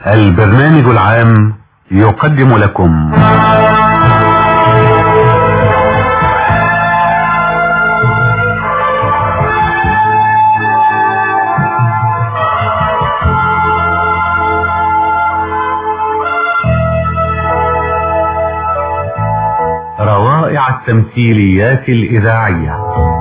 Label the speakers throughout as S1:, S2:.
S1: البرنامج العام يقدم لكم روائع التمثيليات الإذاعية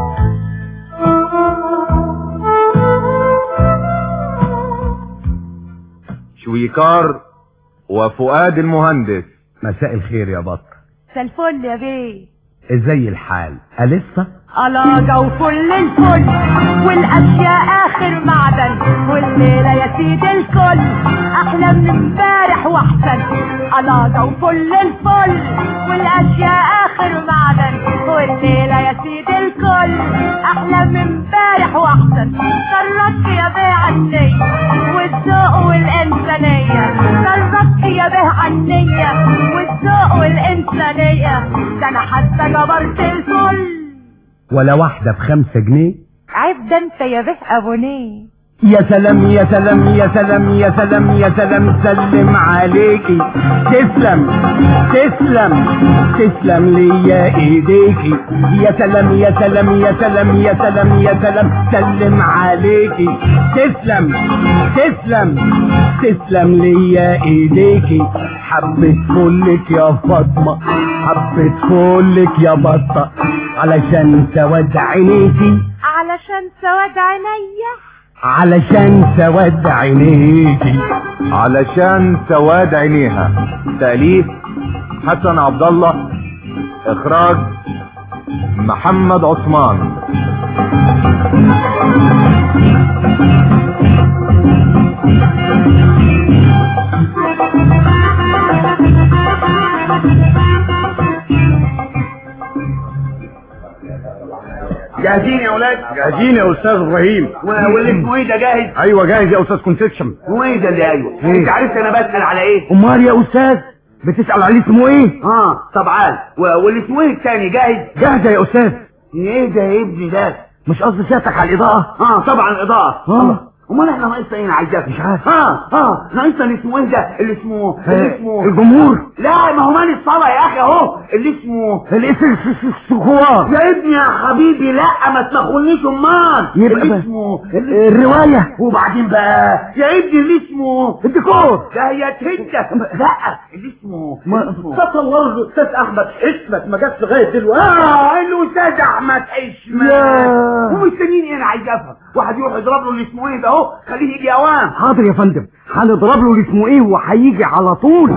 S2: شويكار وفؤاد المهندس
S3: مساء الخير يا بط
S4: مساء الفل يا بيه
S3: ازاي الحال ألسه
S4: ألاجة وفل الفل والأشياء آخر معدن والليلة يا سيد الكل أحلى من امبارح وأحسن ألاجة وفل الفل والأشياء آخر معدن والليلة يا سيد الكل أحلى من امبارح وأحسن سرك يا بيه عني والذوق والإنسانية سرك يا بيه عني والذوق والإنسانية ده أنا حتى جبرت الفل
S3: ولا واحدة بخمسة جنيه
S4: عيب ده انت يا به ابونيه
S3: يا سلام يا سلام يا سلام يا سلام يا سلام سلم عليكي تسلم تسلم تسلم ليا ايديكي يا سلام يا سلام يا سلام يا سلام يا سلام سلم عليكي تسلم تسلم تسلم ليا ايديكي حبة فلك يا فاطمة حبة فلك يا بطة علشان سواد عينيكي
S4: علشان سواد عينيا
S3: علشان سواد عينيكي
S2: علشان سواد عينيها تأليف حسن عبد الله اخراج محمد عثمان
S5: جاهزين يا اولاد
S3: جاهزين يا استاذ ابراهيم
S5: واللي اسمه ايه ده جاهز
S3: ايوه جاهز يا استاذ كونسكشن
S5: هو ايه ده اللي ايوه
S3: إيه؟
S5: انت عرفت انا بسال على ايه
S3: امال يا استاذ بتسال عليه اسمه ايه
S5: اه طب عال و- واللي اسمه ايه التاني جاهز
S3: جاهزه يا استاذ
S5: ايه ده يا ابني ده
S3: مش قصدي سيادتك على الاضاءه
S5: اه طبعا اضاءه
S3: آه.
S5: الله. امال احنا ناقصنا ايه عايزاك
S3: مش عارف.
S5: اه اه ناقصنا اللي اسمه ايه ده اللي اسمه اللي اسمه
S3: الجمهور
S5: لا ما هو مال الصلاه يا اخي اهو اللي اسمه
S3: السكوار
S5: يا ابني يا حبيبي لا ما تدخلنيش امال
S3: يبقى
S5: اللي
S3: بقى-
S5: اسمه اللي
S3: الروايه
S5: وبعدين بقى يا ابني اللي اسمه
S3: الديكور
S5: ده هي تهدى لا اللي اسمه
S3: ما-
S5: اللي اسمه
S3: تصل الله الاستاذ احمد حشمت ما جاتش لغايه دلوقتي
S5: اه الاستاذ احمد حشمت
S3: ياه.
S5: ومستنيين ايه انا عايز افهم واحد يروح يضرب له اللي اسمه ايه ده اهو خليه يجي اوام
S3: حاضر يا فندم هنضرب له اللي اسمه ايه وهيجي على طول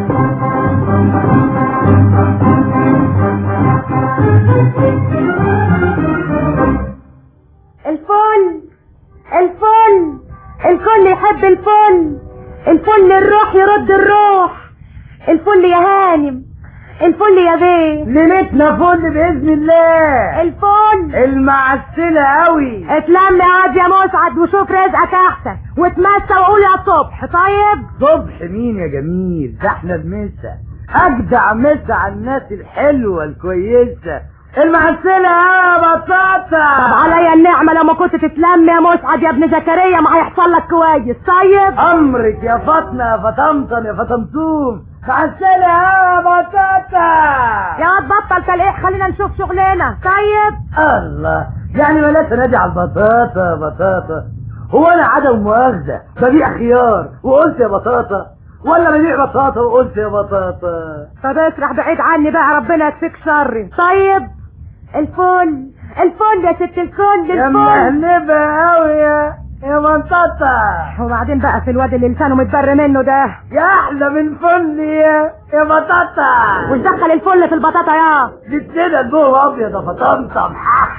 S4: الفل الفل الكل يحب الفل الفل الروح يرد الروح الفل يا هانم الفل يا بيه
S3: ليلتنا فل باذن الله
S4: الفل
S3: المعسله قوي
S4: اتلم عاد يا مسعد وشوف رزقك احسن واتمسى وقول يا صبح طيب
S3: صبح مين يا جميل ده احنا المسا اجدع مسا على الناس الحلوه الكويسه المعسله يا بطاطا
S4: طب عليا النعمة لو ما كنت تتلم يا مسعد يا ابن زكريا ما هيحصل لك كويس طيب
S3: امرك يا فاطمه يا فطمطم يا فطمطوم معسله يا بطاطا
S4: يا واد بطل تلقيح خلينا نشوف شغلنا طيب
S3: الله يعني بلاش نادي على البطاطا يا بطاطا هو انا عدم مؤاخذه ببيع خيار وقلت يا بطاطا ولا ببيع بطاطا وقلت يا بطاطا
S4: طب اسرح بعيد عني بقى ربنا يكفيك شري طيب الفل الفل يا ست الكل
S3: يا
S4: الفل
S3: مهلبة قوي يا يا منطقة
S4: وبعدين بقى في الواد اللي لسانه متبر منه ده
S3: يا احلى من فل يا يا بطاطا
S4: وش دخل الفل في البطاطا يا
S3: جبتنا جوه ابيض يا فطمطم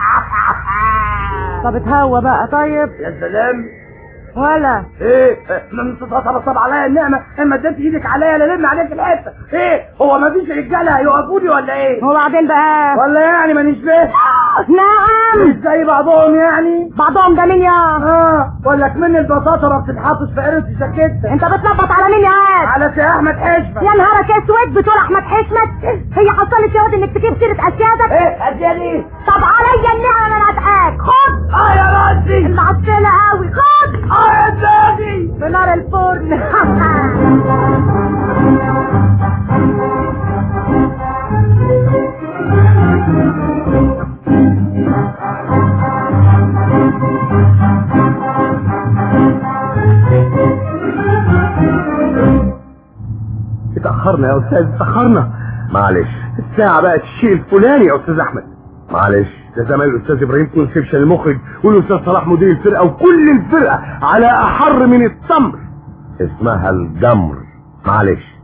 S4: طب اتهوى بقى طيب
S3: يا سلام
S4: ولا
S3: ايه من تتصل عليا النعمه اما اديت ايدك عليا لا لم عليك الحته ايه هو ما فيش رجاله هيوقفوني ولا ايه
S4: وبعدين بقى
S3: ولا يعني مانيش فاهم
S4: نعم
S3: مش زي بعضهم يعني
S4: بعضهم ده مين يا
S3: اه ولا كمان البساطه ما بتتحطش في قرة شكتها
S4: انت بتلبط على مين يا واد
S3: على سي احمد حشمت
S4: يا نهارك اسود بتقول احمد حشمت هي حصلت يا واد انك تجيب سيره اسيادك
S3: ايه اديني
S4: طب عليا النعمه انا ادعاك خد
S3: اه يا راسي
S4: المعسله قوي خد
S3: اه يا دادي
S4: في نار الفرن
S3: اتأخرنا يا أستاذ اتأخرنا
S2: معلش
S3: الساعة بقت الشيء الفلاني يا أستاذ أحمد
S2: معلش
S3: ده زمان الأستاذ إبراهيم كونسبشن المخرج والأستاذ صلاح مدير الفرقة وكل الفرقة على أحر من التمر
S2: اسمها الجمر معلش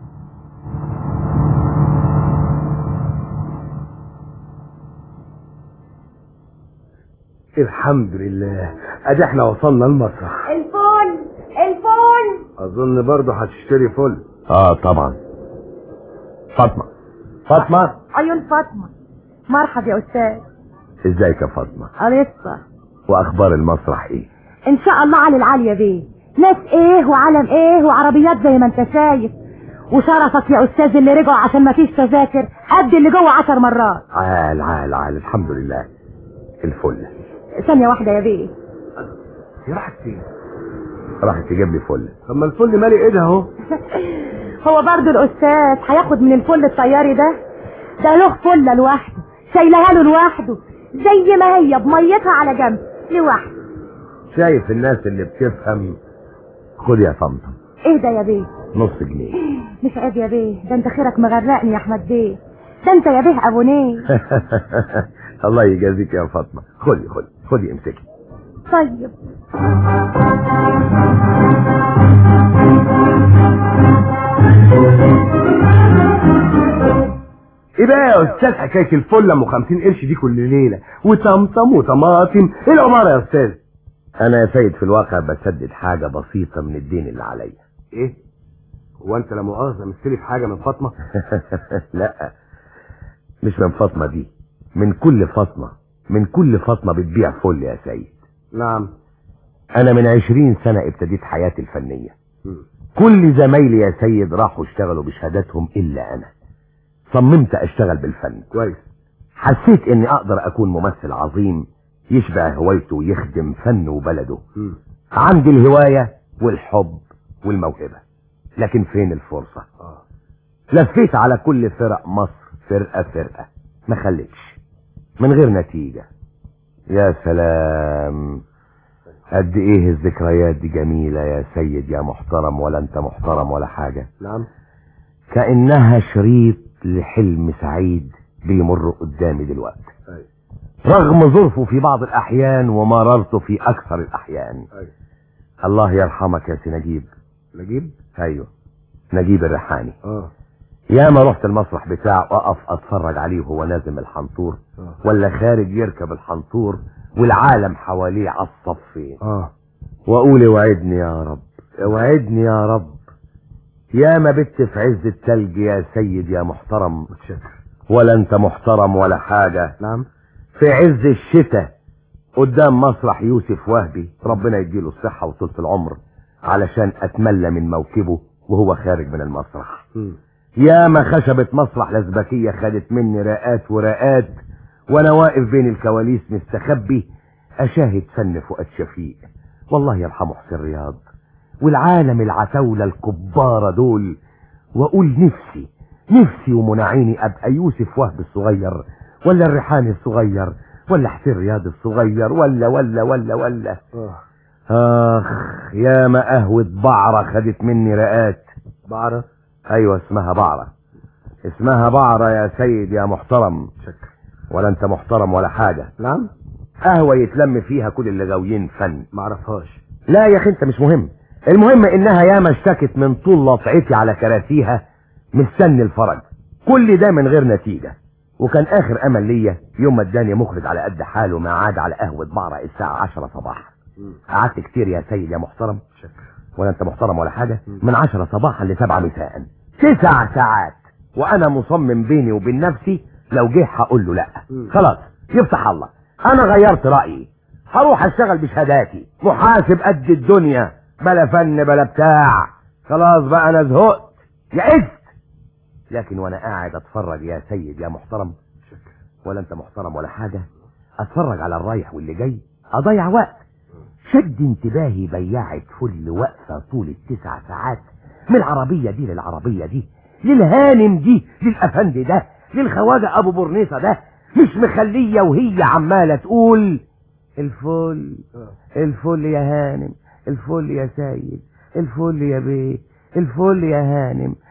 S3: الحمد لله ادي احنا وصلنا المسرح
S4: الفول الفول
S3: اظن برضه هتشتري فل
S2: اه طبعا فاطمة فاطمة
S4: عيون فاطمة مرحب يا أستاذ
S2: ازيك يا فاطمة
S4: قريصة
S2: واخبار المسرح ايه
S4: إن شاء الله على العالية بيه ناس إيه وعلم إيه وعربيات زي ما أنت شايف وشرفك يا أستاذ اللي رجعوا عشان ما فيش تذاكر قد اللي جوه عشر مرات
S2: عال عال عال الحمد لله الفل
S4: ثانية واحدة يا بيه
S3: هي راحت فين
S2: راحت تجيب لي فل
S3: طب ما الفل مالي ايدها اهو
S4: هو برضه الأستاذ هياخد من الفل الطياري ده ده له فلة لوحده شايلها له لوحده زي ما هي بميتها على جنب لوحده
S2: شايف الناس اللي بتفهم خد يا طمطم
S4: ايه ده يا بيه
S2: نص جنيه
S4: مش عيب يا بيه ده انت خيرك مغرقني يا احمد بيه ده انت يا بيه ابو نيه
S2: الله يجازيك يا فاطمة خدي خدي خدي امسكي
S4: طيب
S3: ايه بقى يا استاذ حكايه الفل ام 50 قرش دي كل ليله وطمطم وطماطم ايه العماره يا استاذ
S2: انا يا سيد في الواقع بسدد حاجة بسيطة من الدين اللي عليا
S3: ايه هو انت لا مؤاخذه مستلف حاجه من فاطمه
S2: لا مش من فاطمة دي من كل فاطمة من كل فاطمة بتبيع فل يا سيد
S3: نعم
S2: انا من عشرين سنة ابتديت حياتي الفنية
S3: مم.
S2: كل زمايلي يا سيد راحوا اشتغلوا بشهاداتهم الا انا صممت اشتغل بالفن
S3: كويس
S2: حسيت اني اقدر اكون ممثل عظيم يشبع هوايته ويخدم فنه وبلده
S3: مم.
S2: عندي الهواية والحب والموهبة لكن فين الفرصة
S3: اه
S2: لفيت على كل فرق مصر فرقة فرقة ما خلتش من غير نتيجة يا سلام قد ايه الذكريات دي جميلة يا سيد يا محترم ولا انت محترم ولا حاجة
S3: نعم
S2: كأنها شريط لحلم سعيد بيمر قدامي دلوقتي
S3: ايوه
S2: رغم ظروفه في بعض الأحيان ومررته في أكثر الأحيان
S3: ايوه
S2: الله يرحمك يا سي نجيب
S3: نجيب
S2: أيوه نجيب الريحاني
S3: اه
S2: يا ما رحت المسرح بتاعه أقف أتفرج عليه وهو نازم الحنطور
S3: اه
S2: ولا خارج يركب الحنطور والعالم حواليه على الصفين
S3: اه
S2: واقول اوعدني يا رب اوعدني يا رب يا ما بت في عز التلج يا سيد يا محترم
S3: متشكر
S2: ولا انت محترم ولا حاجة
S3: نعم
S2: في عز الشتاء قدام مسرح يوسف وهبي ربنا يديله الصحة وطولة العمر علشان اتملى من موكبه وهو خارج من المسرح
S3: مم.
S2: يا ما خشبة مسرح لزبكية خدت مني رقات ورقات وانا واقف بين الكواليس مستخبي اشاهد فن فؤاد شفيق والله يرحمه حسين رياض والعالم العتاولة الكبارة دول واقول نفسي نفسي ومنعيني ابقى يوسف وهب الصغير ولا الريحاني الصغير ولا حسين رياض الصغير ولا ولا ولا ولا
S3: اه
S2: اخ يا ما قهوة بعرة خدت مني رقات
S3: بعرف
S2: ايوه اسمها بعرة اسمها بعرة يا سيد يا محترم
S3: شكر
S2: ولا انت محترم ولا حاجة
S3: نعم
S2: قهوة يتلم فيها كل اللي غاويين فن
S3: معرفهاش
S2: لا يا اخي انت مش مهم المهم انها ياما اشتكت من طول لطعتي على كراسيها مستني الفرج كل ده من غير نتيجة وكان اخر امل ليا يوم ما اداني مخرج على قد حاله ما عاد على قهوة بعرة الساعة عشرة صباحا
S3: مم.
S2: قعدت كتير يا سيد يا محترم
S3: شكر
S2: ولا انت محترم ولا حاجة من عشرة صباحا لسبعة مساء تسع ساعات وانا مصمم بيني وبين نفسي لو جه هقول له لا
S3: مم.
S2: خلاص يفتح الله انا غيرت رأيي هروح اشتغل بشهاداتي محاسب قد الدنيا بلا فن بلا بتاع خلاص بقى انا زهقت يئست لكن وانا قاعد اتفرج يا سيد يا محترم
S3: شكر
S2: ولا انت محترم ولا حاجة اتفرج على الرايح واللي جاي اضيع وقت شد انتباهي بياعة فل واقفة طول التسع ساعات من العربية دي للعربية دي للهانم دي للأفندي ده للخواجة أبو برنيصة ده مش مخلية وهي عمالة تقول الفل
S3: اه
S2: الفل يا هانم الفل يا سيد الفل يا بيه الفل يا هانم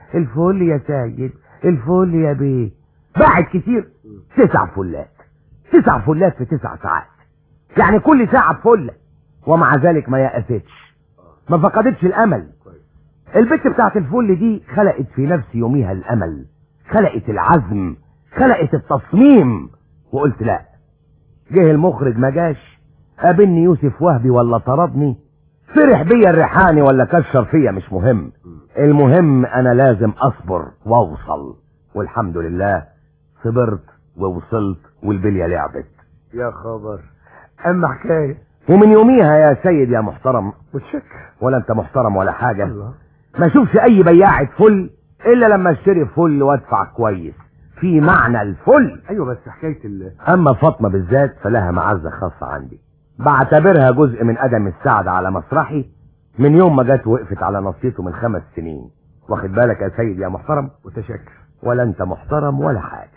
S2: الفل يا سيد الفل يا بيه بعد كتير تسع فلات تسع فلات في تسع ساعات يعني كل ساعة بفلة ومع ذلك ما يأستش ما فقدتش الأمل البت بتاعت الفل دي خلقت في نفسي يوميها الأمل خلقت العزم خلقت التصميم وقلت لا جه المخرج ما جاش قابلني يوسف وهبي ولا طردني فرح بيا الريحاني ولا كشر فيا مش مهم المهم انا لازم اصبر واوصل والحمد لله صبرت ووصلت والبليه لعبت
S3: يا خبر اما حكايه
S2: ومن يوميها يا سيد يا محترم
S3: متشكر
S2: ولا انت محترم ولا حاجه
S3: الله
S2: ما اشوفش اي بياعة فل الا لما اشتري فل وادفع كويس في معنى الفل
S3: ايوه بس حكايه ال
S2: اما فاطمه بالذات فلها معزه خاصه عندي بعتبرها جزء من ادم السعد على مسرحي من يوم ما جت وقفت على نصيته من خمس سنين واخد بالك يا سيد يا محترم
S3: متشكر
S2: ولا انت محترم ولا حاجه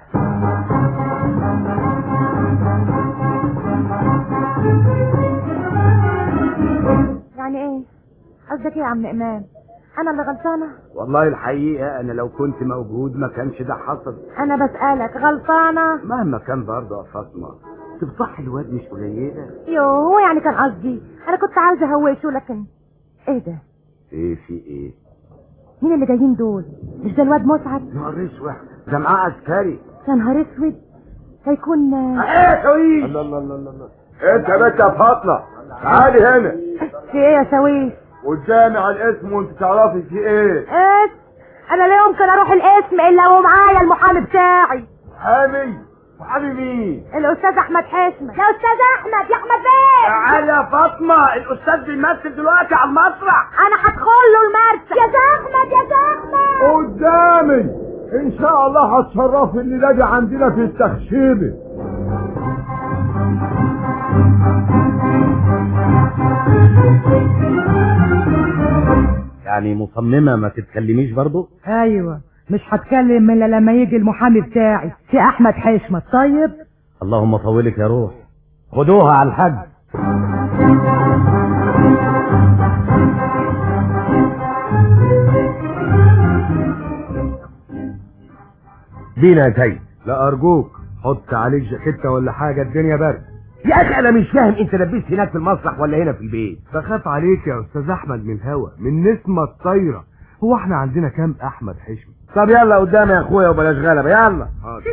S4: يعني ايه قصدك ايه يا عم امام انا اللي غلطانه
S3: والله الحقيقه انا لو كنت موجود ما كانش ده حصل
S4: انا بسالك غلطانه
S3: مهما كان برضه يا فاطمه تفضح الواد مش قليله
S4: يو هو يعني كان قصدي انا كنت عاوزه اهوشه لكن ايه ده
S3: ايه في ايه
S4: مين اللي جايين دول مش ده الواد مسعد
S3: نهار اسود ده معاه عسكري
S4: يا نهار اسود هيكون
S3: ايه شويش الله الله الله الله انت يا بنت يا فاطمه تعالي هنا
S4: في ايه يا سويس
S3: قدامي على الاسم وانت تعرفي في ايه
S4: ايه انا لا يمكن اروح الاسم الا ومعايا المحامي بتاعي
S3: حامي وحامي مين
S4: الاستاذ احمد حشمت يا استاذ احمد يا احمد بيه
S3: تعالي يا فاطمه الاستاذ بيمثل دلوقتي على المسرح
S4: انا هدخل له المرسى يا احمد يا احمد
S3: قدامي ان شاء الله هتشرفي الليله دي عندنا في التخشيبه
S2: يعني مصممه ما تتكلميش برضو
S6: ايوه مش هتكلم الا لما يجي المحامي بتاعي في احمد حشمت طيب
S2: اللهم طولك يا روح خدوها على الحج بينا يا سيد
S3: لا ارجوك حط عليك جاكيته ولا حاجه الدنيا برد
S2: يا اخي انا مش فاهم انت لبست هناك في المسرح ولا هنا في البيت
S3: بخاف عليك يا استاذ احمد من الهوا من نسمه الطايره هو احنا عندنا كام احمد حشمي
S2: طب يلا قدامي يا اخويا وبلاش غلبه يلا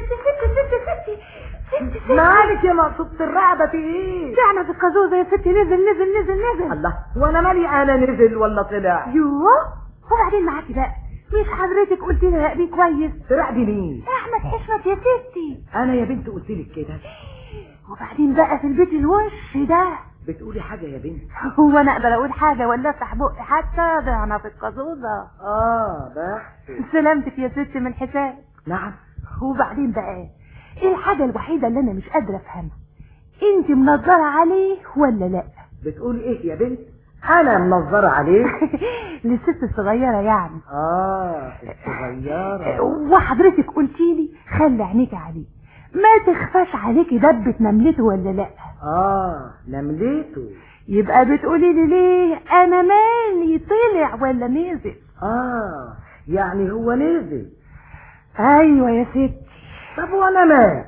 S6: مالك يا مقصود الرقبه في ايه
S4: شعنا في القازوزه يا ستي نزل نزل نزل نزل
S6: الله وانا مالي انا نزل ولا طلع
S4: يوه وبعدين معاكي بقى مش حضرتك قلت لي راقبي كويس
S6: تراقبي مين
S4: احمد حشمت يا ستي
S6: انا يا بنت قلت لك كده
S4: وبعدين بقى في البيت الوش ده
S6: بتقولي حاجه يا بنت
S4: هو انا اقدر اقول حاجه ولا افتح بقي حتى ده انا في القازوزه
S6: اه بقى
S4: سلامتك يا ست من الحساب
S6: نعم
S4: وبعدين بقى ايه الحاجه الوحيده اللي انا مش قادره افهمها انت منظره عليه ولا لا
S6: بتقولي ايه يا بنت انا منظره عليه
S4: للست الصغيره يعني
S6: اه الصغيره
S4: وحضرتك قلتي لي خلي عينيك عليه ما تخفاش عليكي دبة نملته ولا لا
S6: اه نمليته
S4: يبقى بتقولي لي ليه انا مالي طلع ولا نزل
S6: اه يعني هو نزل
S4: ايوه يا ستي
S6: طب وانا مال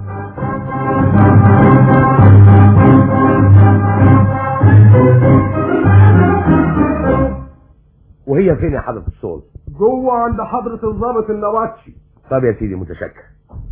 S2: وهي فين يا حضرة الصول
S3: جوه عند حضره الضابط النواتشي
S2: طب يا سيدي متشكر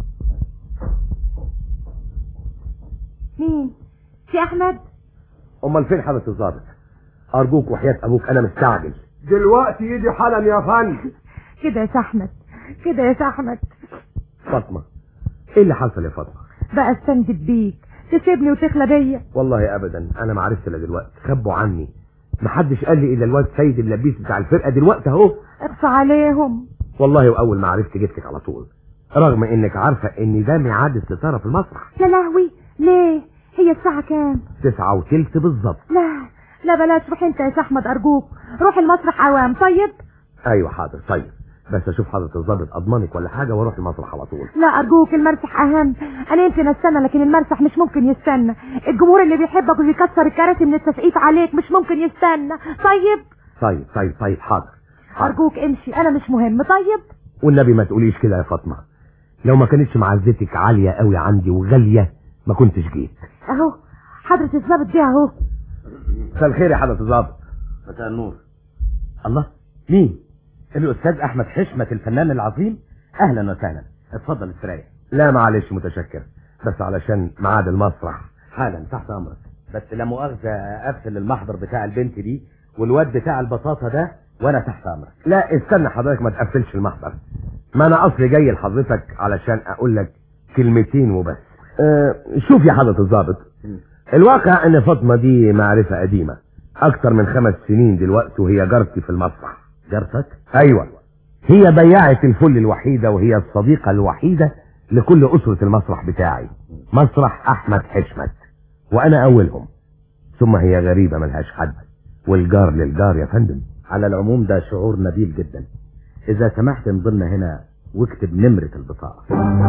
S4: مين في احمد
S2: امال فين حضرة الضابط ارجوك وحياة ابوك انا مستعجل
S3: دلوقتي يجي حالا يا فندم
S4: كده يا احمد كده يا احمد
S2: فاطمة ايه اللي حصل يا فاطمة
S4: بقى استنجد بيك تسيبني وتخلى بيا
S2: والله ابدا انا ما عرفت الا دلوقتي خبوا عني محدش قال لي الا الواد سيد اللبيس بتاع الفرقه دلوقتي اهو
S4: اقصى عليهم
S2: والله واول ما عرفت جبتك على طول رغم انك عارفه ان ده ميعاد الستاره في المسرح
S4: يا لهوي ليه هي الساعة كام
S2: تسعة وتلت بالظبط
S4: لا لا بلاش روح انت يا احمد ارجوك روح المسرح عوام طيب
S2: ايوه حاضر طيب بس اشوف حضرة الضابط اضمنك ولا حاجه واروح المسرح على طول
S4: لا ارجوك المسرح اهم انا يمكن استنى لكن المسرح مش ممكن يستنى الجمهور اللي بيحبك وبيكسر الكراسي من التسقيف عليك مش ممكن يستنى طيب
S2: طيب طيب طيب حاضر
S6: ارجوك امشي انا مش مهم طيب
S2: والنبي ما تقوليش كده يا فاطمه لو ما كانتش معزتك عاليه قوي عندي وغاليه ما كنتش جيت
S6: اهو حضرة الظابط دي اهو
S2: مساء الخير يا حضرة الظابط
S5: مساء النور
S2: الله مين الاستاذ احمد حشمة الفنان العظيم اهلا وسهلا اتفضل استريح لا معلش متشكر بس علشان ميعاد المسرح حالا تحت امرك بس لا مؤاخذة اقفل المحضر بتاع البنت دي والواد بتاع البطاطا ده وانا تحت امرك لا استنى حضرتك ما تقفلش المحضر ما انا اصلي جاي لحضرتك علشان اقول لك كلمتين وبس أه شوف يا حضرة الظابط الواقع ان فاطمة دي معرفة قديمة اكتر من خمس سنين دلوقتي وهي جارتي في المسرح جارتك ايوه هي بياعة الفل الوحيدة وهي الصديقة الوحيدة لكل اسرة المسرح بتاعي مسرح احمد حشمت وانا اولهم ثم هي غريبة ملهاش حد والجار للجار يا فندم على العموم ده شعور نبيل جدا اذا سمحت انضلنا هنا واكتب نمرة البطاقة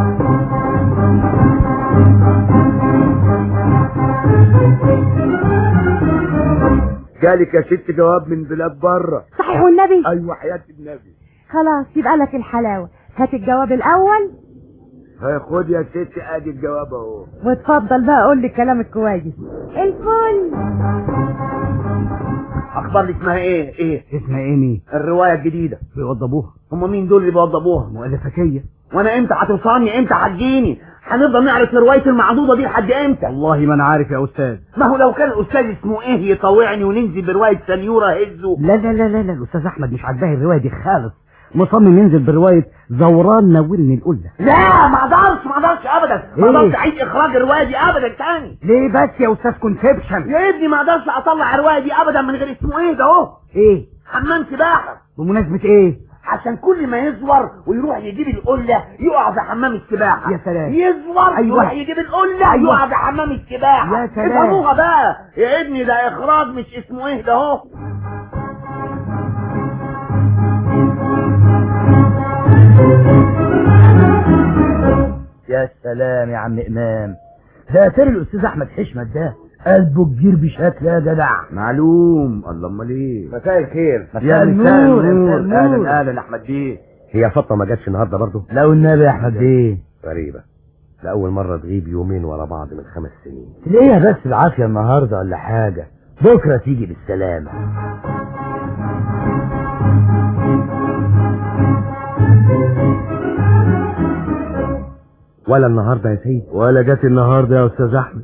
S5: جالك يا ست جواب من بلاد بره
S6: صحيح والنبي
S5: ايوه حياة النبي
S6: خلاص يبقى لك الحلاوة هات الجواب الاول
S5: خد يا ست ادي الجواب اهو
S6: واتفضل بقى قول لي الكلام الكويس الفل
S5: اخبار لي اسمها ايه ايه
S3: اسمها ايه مين
S5: الرواية الجديدة
S3: بيوضبوها
S5: هم مين دول اللي بيوضبوها
S3: مؤلفكية
S5: وانا امتى هتوصلني امتى هتجيني هنفضل نعرف رواية المعضوضة دي لحد امتى
S3: والله ما انا عارف يا استاذ
S5: ما هو لو كان الاستاذ اسمه ايه يطوعني وننزل برواية سنيورة هزه
S3: لا لا لا لا لا الاستاذ احمد مش عاجباه الروايه دي خالص مصمم ينزل بروايه زوران نورني القله
S5: لا ما اقدرش ما اقدرش ابدا ما
S3: إيه؟
S5: اقدرش اعيد اخراج الرواية دي ابدا تاني
S3: ليه بس يا استاذ كونسبشن
S5: يا ابني ما اقدرش اطلع الرواية دي ابدا من غير اسمه ايه ده اهو
S3: ايه
S5: حمام سباحة
S3: بمناسبه ايه
S5: عشان كل ما يزور ويروح يجيب القلة يقع في حمام السباحة
S3: يا سلام.
S5: يزور
S3: أيوة.
S5: يروح يجيب القلة
S3: أيوة.
S5: يقع في حمام السباحة
S3: يا سلام.
S5: افهموها بقى يا ابني ده اخراج مش اسمه ايه ده اهو
S3: يا سلام يا عم امام ده ترى الاستاذ احمد حشمت ده قلبه كبير بشكل يا جدع
S5: معلوم الله امال ايه
S2: مساء الخير
S3: يا النور يا النور.
S5: اهلا اهلا احمد بيه
S2: هي فاطمة ما جاتش النهارده برضه
S3: لو النبي يا احمد ايه
S2: غريبة لأول مرة تغيب يومين ورا بعض من خمس سنين
S3: تلاقيها بس العافيه النهارده ولا حاجه بكره تيجي بالسلامه
S2: ولا النهارده يا سيد
S3: ولا جت النهارده يا استاذ احمد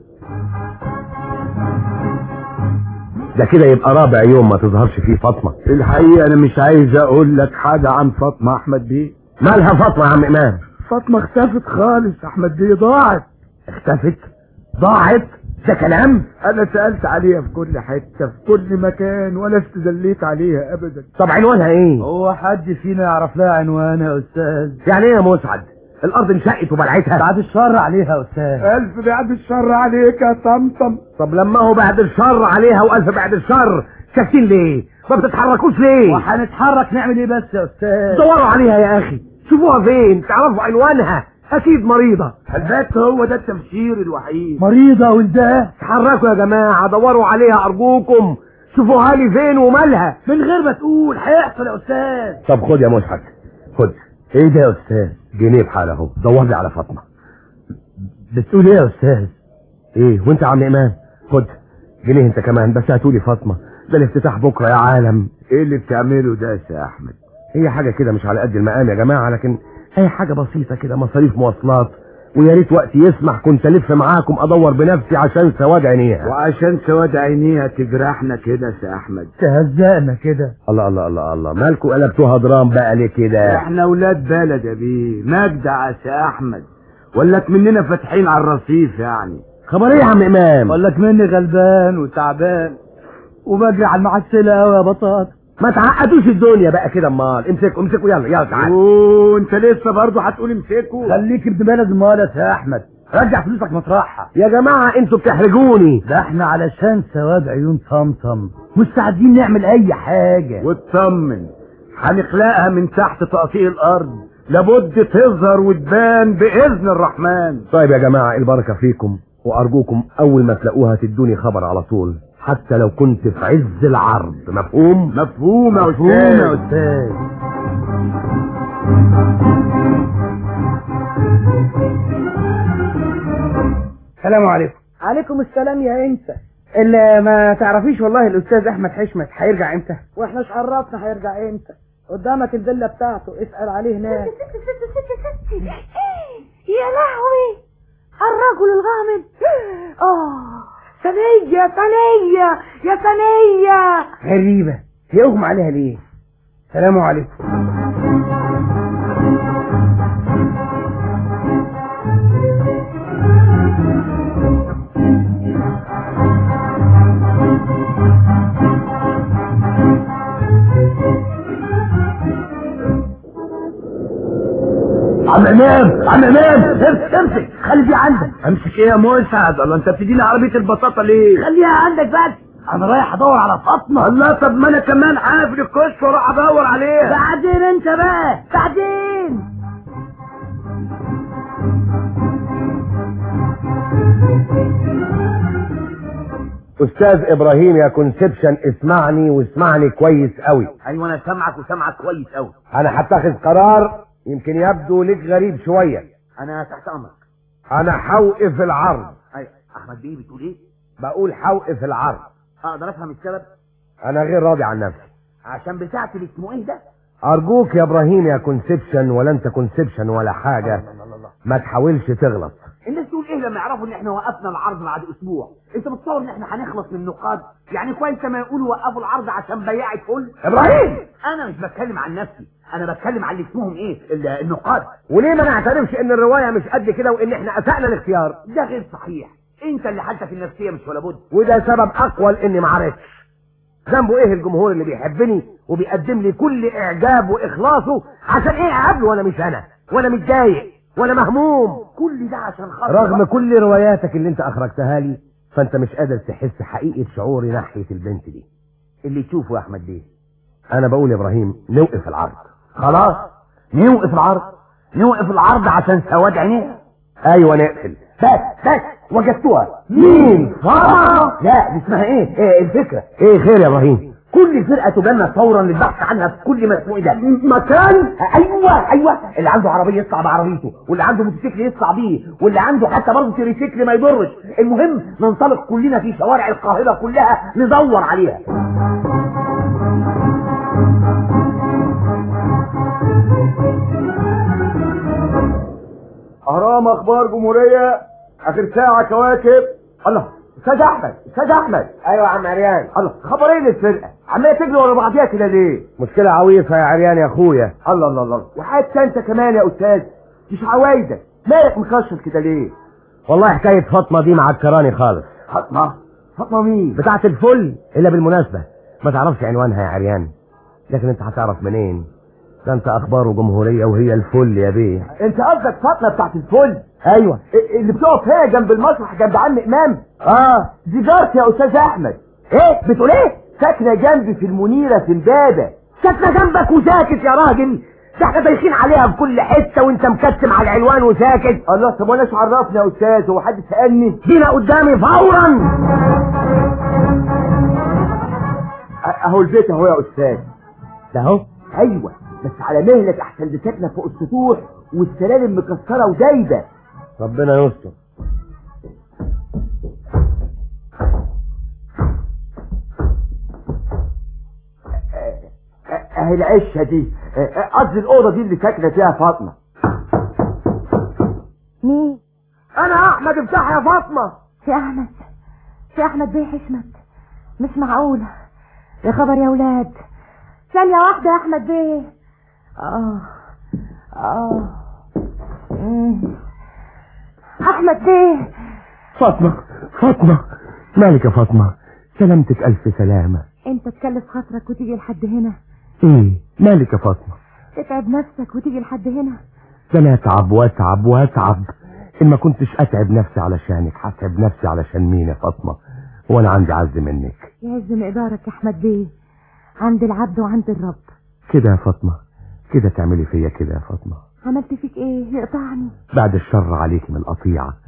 S2: ده كده يبقى رابع يوم ما تظهرش فيه فاطمة
S3: الحقيقه انا مش عايز اقول لك حاجه عن فاطمه احمد بيه
S2: مالها فاطمة يا عم إمام
S3: فاطمه اختفت خالص احمد بيه ضاعت
S2: اختفت ضاعت ده كلام
S3: انا سالت عليها في كل حته في كل مكان ولا استدليت عليها ابدا
S2: طب عنوانها ايه
S3: هو حد فينا يعرف لها عنوان يا استاذ
S2: يعني ايه يا مسعد الارض انشقت وبلعتها
S3: بعد الشر عليها يا استاذ الف بعد الشر عليك يا طمطم
S2: طب لما هو بعد الشر عليها والف بعد الشر ساكتين ليه ما بتتحركوش ليه
S3: وهنتحرك نعمل ايه بس يا استاذ
S2: دوروا عليها يا اخي شوفوها فين تعرفوا عنوانها اكيد مريضة
S3: البت هو ده التفسير الوحيد مريضة ولده
S2: اتحركوا يا جماعة دوروا عليها ارجوكم شوفوها لي فين ومالها
S3: من غير ما تقول هيحصل يا استاذ
S2: طب خد يا مسعد خد
S3: ايه ده يا استاذ
S2: جنيه بحاله اهو دور لي على فاطمة
S3: بتقول ايه يا استاذ
S2: ايه وانت يا عم امام خد جنيه انت كمان بس هاتولي فاطمة ده الافتتاح بكرة يا عالم
S3: ايه اللي بتعمله ده يا احمد
S2: هي حاجة كده مش على قد المقام يا جماعة لكن هي حاجة بسيطة كده مصاريف مواصلات ويا ريت وقت يسمح كنت الف معاكم ادور بنفسي عشان سواد عينيها
S3: وعشان سواد عينيها تجرحنا كده يا احمد تهزقنا كده
S2: الله الله الله الله مالكوا قلبتوها درام بقى ليه كده
S3: احنا ولاد بلد يا بيه مجدع يا احمد ولك مننا فاتحين على الرصيف يعني
S2: خبر ايه يا عم امام
S3: ولك مني غلبان وتعبان وبجري على المعسله قوي يا بطاطا
S2: ما تعقدوش الدنيا بقى كده امال امسكوا امسكوا يلا يلا تعال
S3: وانت لسه برضه هتقول امسكوا خليك ابن بلد مالك يا احمد رجع فلوسك مطرحها
S2: يا جماعة انتوا بتحرجوني
S3: ده احنا علشان سواد عيون طمطم مستعدين نعمل اي حاجة واطمن هنخلقها من تحت تقطيع الارض لابد تظهر وتبان باذن الرحمن
S2: طيب يا جماعة البركة فيكم وارجوكم اول ما تلاقوها تدوني خبر على طول حتى لو كنت في عز العرض مفهوم
S3: مفهوم يا
S2: مفهوم يا
S3: استاذ
S2: استاذ
S3: السلام عليكم
S6: عليكم السلام يا انت
S3: اللي ما تعرفيش والله الاستاذ احمد حشمت هيرجع امتى
S6: واحنا مش عرفنا هيرجع امتى قدامك الفيلا بتاعته اسأل عليه هناك
S4: ست ست ست ست يا لهوي الرجل الغامض اه ثانية ثانية يا ثانية
S3: غريبة هي اغمى عليها ليه السلام عليكم
S2: عم امام عم امام امسك امسك خلي دي عندك
S3: امسك ايه يا مسعد الله انت بتديني عربية البساطة ليه
S2: خليها عندك بس انا رايح ادور على فاطمه
S3: الله طب ما انا كمان حافل الكشف واروح ادور عليها
S2: بعدين انت بقى بعدين استاذ ابراهيم يا كونسبشن اسمعني واسمعني كويس قوي
S5: ايوه انا سامعك وسامعك كويس قوي
S2: انا هتخذ قرار يمكن يبدو لك غريب شويه
S5: انا تحت امرك
S2: انا هوقف العرض
S5: ايوه احمد بيه بتقول ايه
S2: بقول هوقف العرض
S5: اقدر افهم السبب
S2: انا غير راضي عن نفسي
S5: عشان بتاعت اللي اسمه ايه ده
S2: ارجوك يا ابراهيم يا كونسبشن ولا انت كونسبشن ولا حاجه
S5: الله الله الله
S2: ما تحاولش تغلط
S5: الناس تقول ايه لما يعرفوا ان احنا وقفنا العرض بعد اسبوع انت متصور ان احنا هنخلص من النقاد يعني كويس ما يقولوا وقفوا العرض عشان بياعة فل
S2: ابراهيم
S5: انا مش بتكلم عن نفسي انا بتكلم عن اللي اسمهم ايه ال- النقاد
S2: وليه ما نعترفش ان الروايه مش قد كده وان احنا اسأنا الاختيار
S5: ده غير صحيح انت اللي حالتك النفسيه مش ولا بد
S2: وده سبب اقوى لاني ما عرفتش ذنبه ايه الجمهور اللي بيحبني وبيقدم لي كل اعجاب واخلاصه عشان ايه اقابله وانا مش انا وانا متضايق وانا مهموم
S5: كل ده عشان خاطر
S2: رغم كل رواياتك اللي انت اخرجتها لي فانت مش قادر تحس حقيقة شعوري ناحية البنت دي
S5: اللي تشوفه يا احمد بيه
S2: انا بقول يا ابراهيم نوقف العرض
S5: خلاص نوقف العرض نوقف العرض عشان سواد عينيها
S2: ايوه نقفل
S5: بس بس وجدتوها
S2: مين
S5: فاطمة لا دي اسمها ايه, إيه الفكرة
S2: ايه خير يا ابراهيم
S5: كل فرقة تجمع فورا للبحث عنها في كل مسموع ده
S2: مكان
S5: ايوه ايوه اللي عنده عربيه يطلع بعربيته واللي عنده موتوسيكل يطلع بيه واللي عنده حتى برضه تريسيكل ما يضرش المهم ننطلق كلنا في شوارع القاهره كلها ندور عليها
S3: اهرام اخبار جمهورية اخر ساعة كواكب الله استاذ احمد استاذ احمد
S2: ايوه يا عم عريان
S3: الله خبر ايه للفرقة عمالة تجري ورا بعضيها كده ليه
S2: مشكلة عويصة يا عريان يا اخويا
S3: الله الله الله وحتى انت كمان يا استاذ مش عوايدك مالك مكشر كده ليه
S2: والله حكاية فاطمة دي معكراني خالص
S3: فاطمة فاطمة مين
S2: بتاعت الفل الا بالمناسبة ما تعرفش عنوانها يا عريان لكن انت هتعرف منين ده انت اخبار جمهورية وهي الفل يا بيه
S3: انت قصدك فاطمة بتاعت الفل
S2: ايوه
S3: إيه اللي بتقف هنا جنب المسرح جنب عم امام
S2: اه
S3: دي جارتي يا استاذ احمد
S2: ايه بتقول ايه
S3: ساكنة جنبي في المنيرة في امبابة
S2: ساكنة جنبك وساكت يا راجل ده احنا دايخين عليها في كل حتة وانت مكتم على العنوان وساكت
S3: الله طب وانا ايش عرفني يا استاذ هو حد سألني
S2: جينا قدامي فورا
S3: أ- اهو البيت اهو يا استاذ
S2: ده اهو
S3: ايوه بس على مهلك احسن دي ساكنه فوق السطوح والسلالم مكسره ودايبه
S2: ربنا يستر
S3: أ- اهي العشه دي أ- أ- قصدي الاوضه دي اللي ساكنه فيها فاطمه
S4: مين
S2: انا احمد افتح يا فاطمة
S4: سي احمد سي احمد بيه حشمت مش معقولة يا خبر يا ولاد ثانية واحدة يا احمد بيه اه اه مم. احمد بيه
S2: فاطمة فاطمة مالك يا فاطمة سلامتك الف سلامة
S4: انت تكلف خاطرك وتيجي لحد هنا
S2: ايه مالك يا فاطمة
S4: تتعب نفسك وتيجي لحد هنا
S2: ده انا اتعب واتعب واتعب ان ما كنتش اتعب نفسي علشانك هتعب نفسي علشان مين يا فاطمة وانا عندي عز منك
S4: يعز مقدارك يا احمد بيه عند العبد وعند الرب
S2: كده يا فاطمة كده تعملي فيا كده يا فاطمة
S4: عملت فيك ايه يقطعني
S2: بعد الشر عليك من القطيعة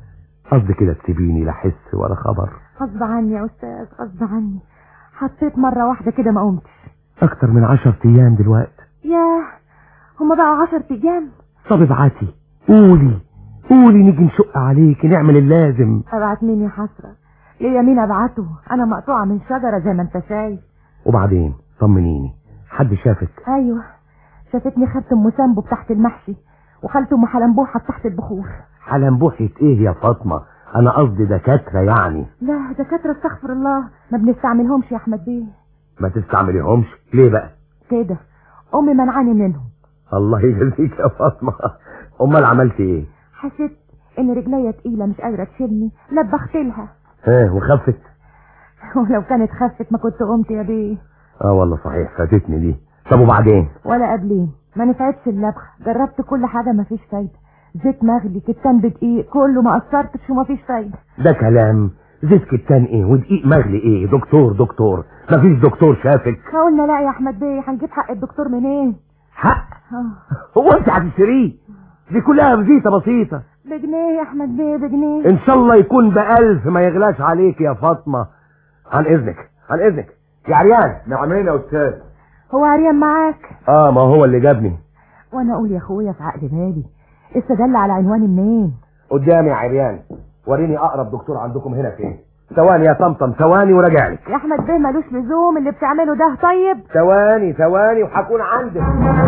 S2: قصدي كده تسيبيني لا حس ولا خبر
S6: غصب عني يا استاذ غصب عني حطيت مرة واحدة كده ما قمتش
S2: اكتر من عشر ايام دلوقتي
S6: ياه هما بقى عشر ايام
S2: طب ابعتي قولي قولي نيجي نشق عليك نعمل اللازم
S6: ابعت مين يا حسرة ليا مين ابعته انا مقطوعة من شجرة زي ما انت شايف
S2: وبعدين طمنيني حد شافك
S6: ايوه شافتني خدت ام سامبو تحت المحشي وخالته ام حلنبوحة تحت البخور
S2: حلنبوحة ايه يا فاطمة انا قصدي دكاترة يعني
S6: لا دكاترة استغفر الله ما بنستعملهمش يا احمد بيه
S2: ما تستعمليهمش ليه بقى
S6: كده امي منعاني منهم
S2: الله يجزيك يا فاطمة امال عملت ايه
S6: حسيت ان رجليا تقيلة مش قادرة تشيلني لبخت لها
S2: ها وخفت
S6: ولو كانت خفت ما كنت قمت يا بيه
S2: اه والله صحيح فاتتني دي طب وبعدين
S6: ولا قبلين ما نفعتش اللبخة جربت كل حاجة ما فيش فايدة زيت مغلي كتان بدقيق كله ما قصرتش وما فيش فايدة
S2: ده كلام زيت كتان ايه ودقيق مغلي ايه دكتور دكتور مفيش دكتور شافك
S6: ما قلنا لا يا احمد بيه هنجيب حق الدكتور منين
S2: حق
S6: آه.
S2: هو انت هتشتريه دي كلها فيزيتا بسيطة
S6: بجنيه يا احمد بيه بجنيه
S2: ان شاء الله يكون بألف ما يغلاش عليك يا فاطمة عن اذنك عن اذنك يا عريان نعمين يا استاذ
S6: هو عريان معاك
S2: اه ما هو اللي جابني
S6: وانا اقول يا اخويا في عقل بالي استدل على عنواني منين
S2: قدامي يا عريان وريني اقرب دكتور عندكم هنا فين ثواني يا طمطم ثواني وراجع لك
S6: يا احمد بيه ملوش لزوم اللي بتعمله ده طيب
S2: ثواني ثواني وهكون عندك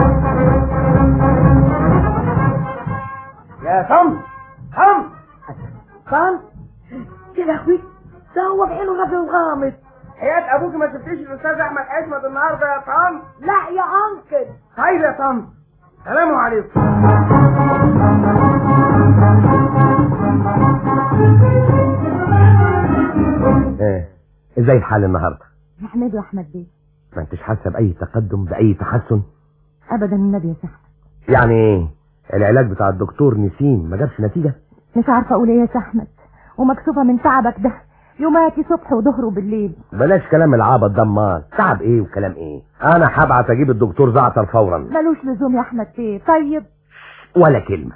S2: يا طم طم
S5: طن يا لهوي ده هو بعينه غبي وغامض
S3: حياة ابوك ما شفتيش الاستاذ احمد حشمت النهارده يا طن
S5: لا يا انكل
S3: طيب يا طن سلام عليكم
S2: ايه ازاي الحال النهارده
S6: نحمده يا احمد بيه
S2: ما انتش حاسه باي تقدم باي تحسن
S6: ابدا النبي يا سحر
S2: يعني ايه العلاج بتاع الدكتور نسيم ما جابش نتيجه
S6: مش عارفه اقول ايه يا احمد ومكسوفه من تعبك ده يوماتي صبح وظهر وبالليل
S2: بلاش كلام العبط ده امال تعب ايه وكلام ايه انا هبعت اجيب الدكتور زعتر فورا
S6: ملوش لزوم يا احمد بيه طيب
S2: ولا كلمه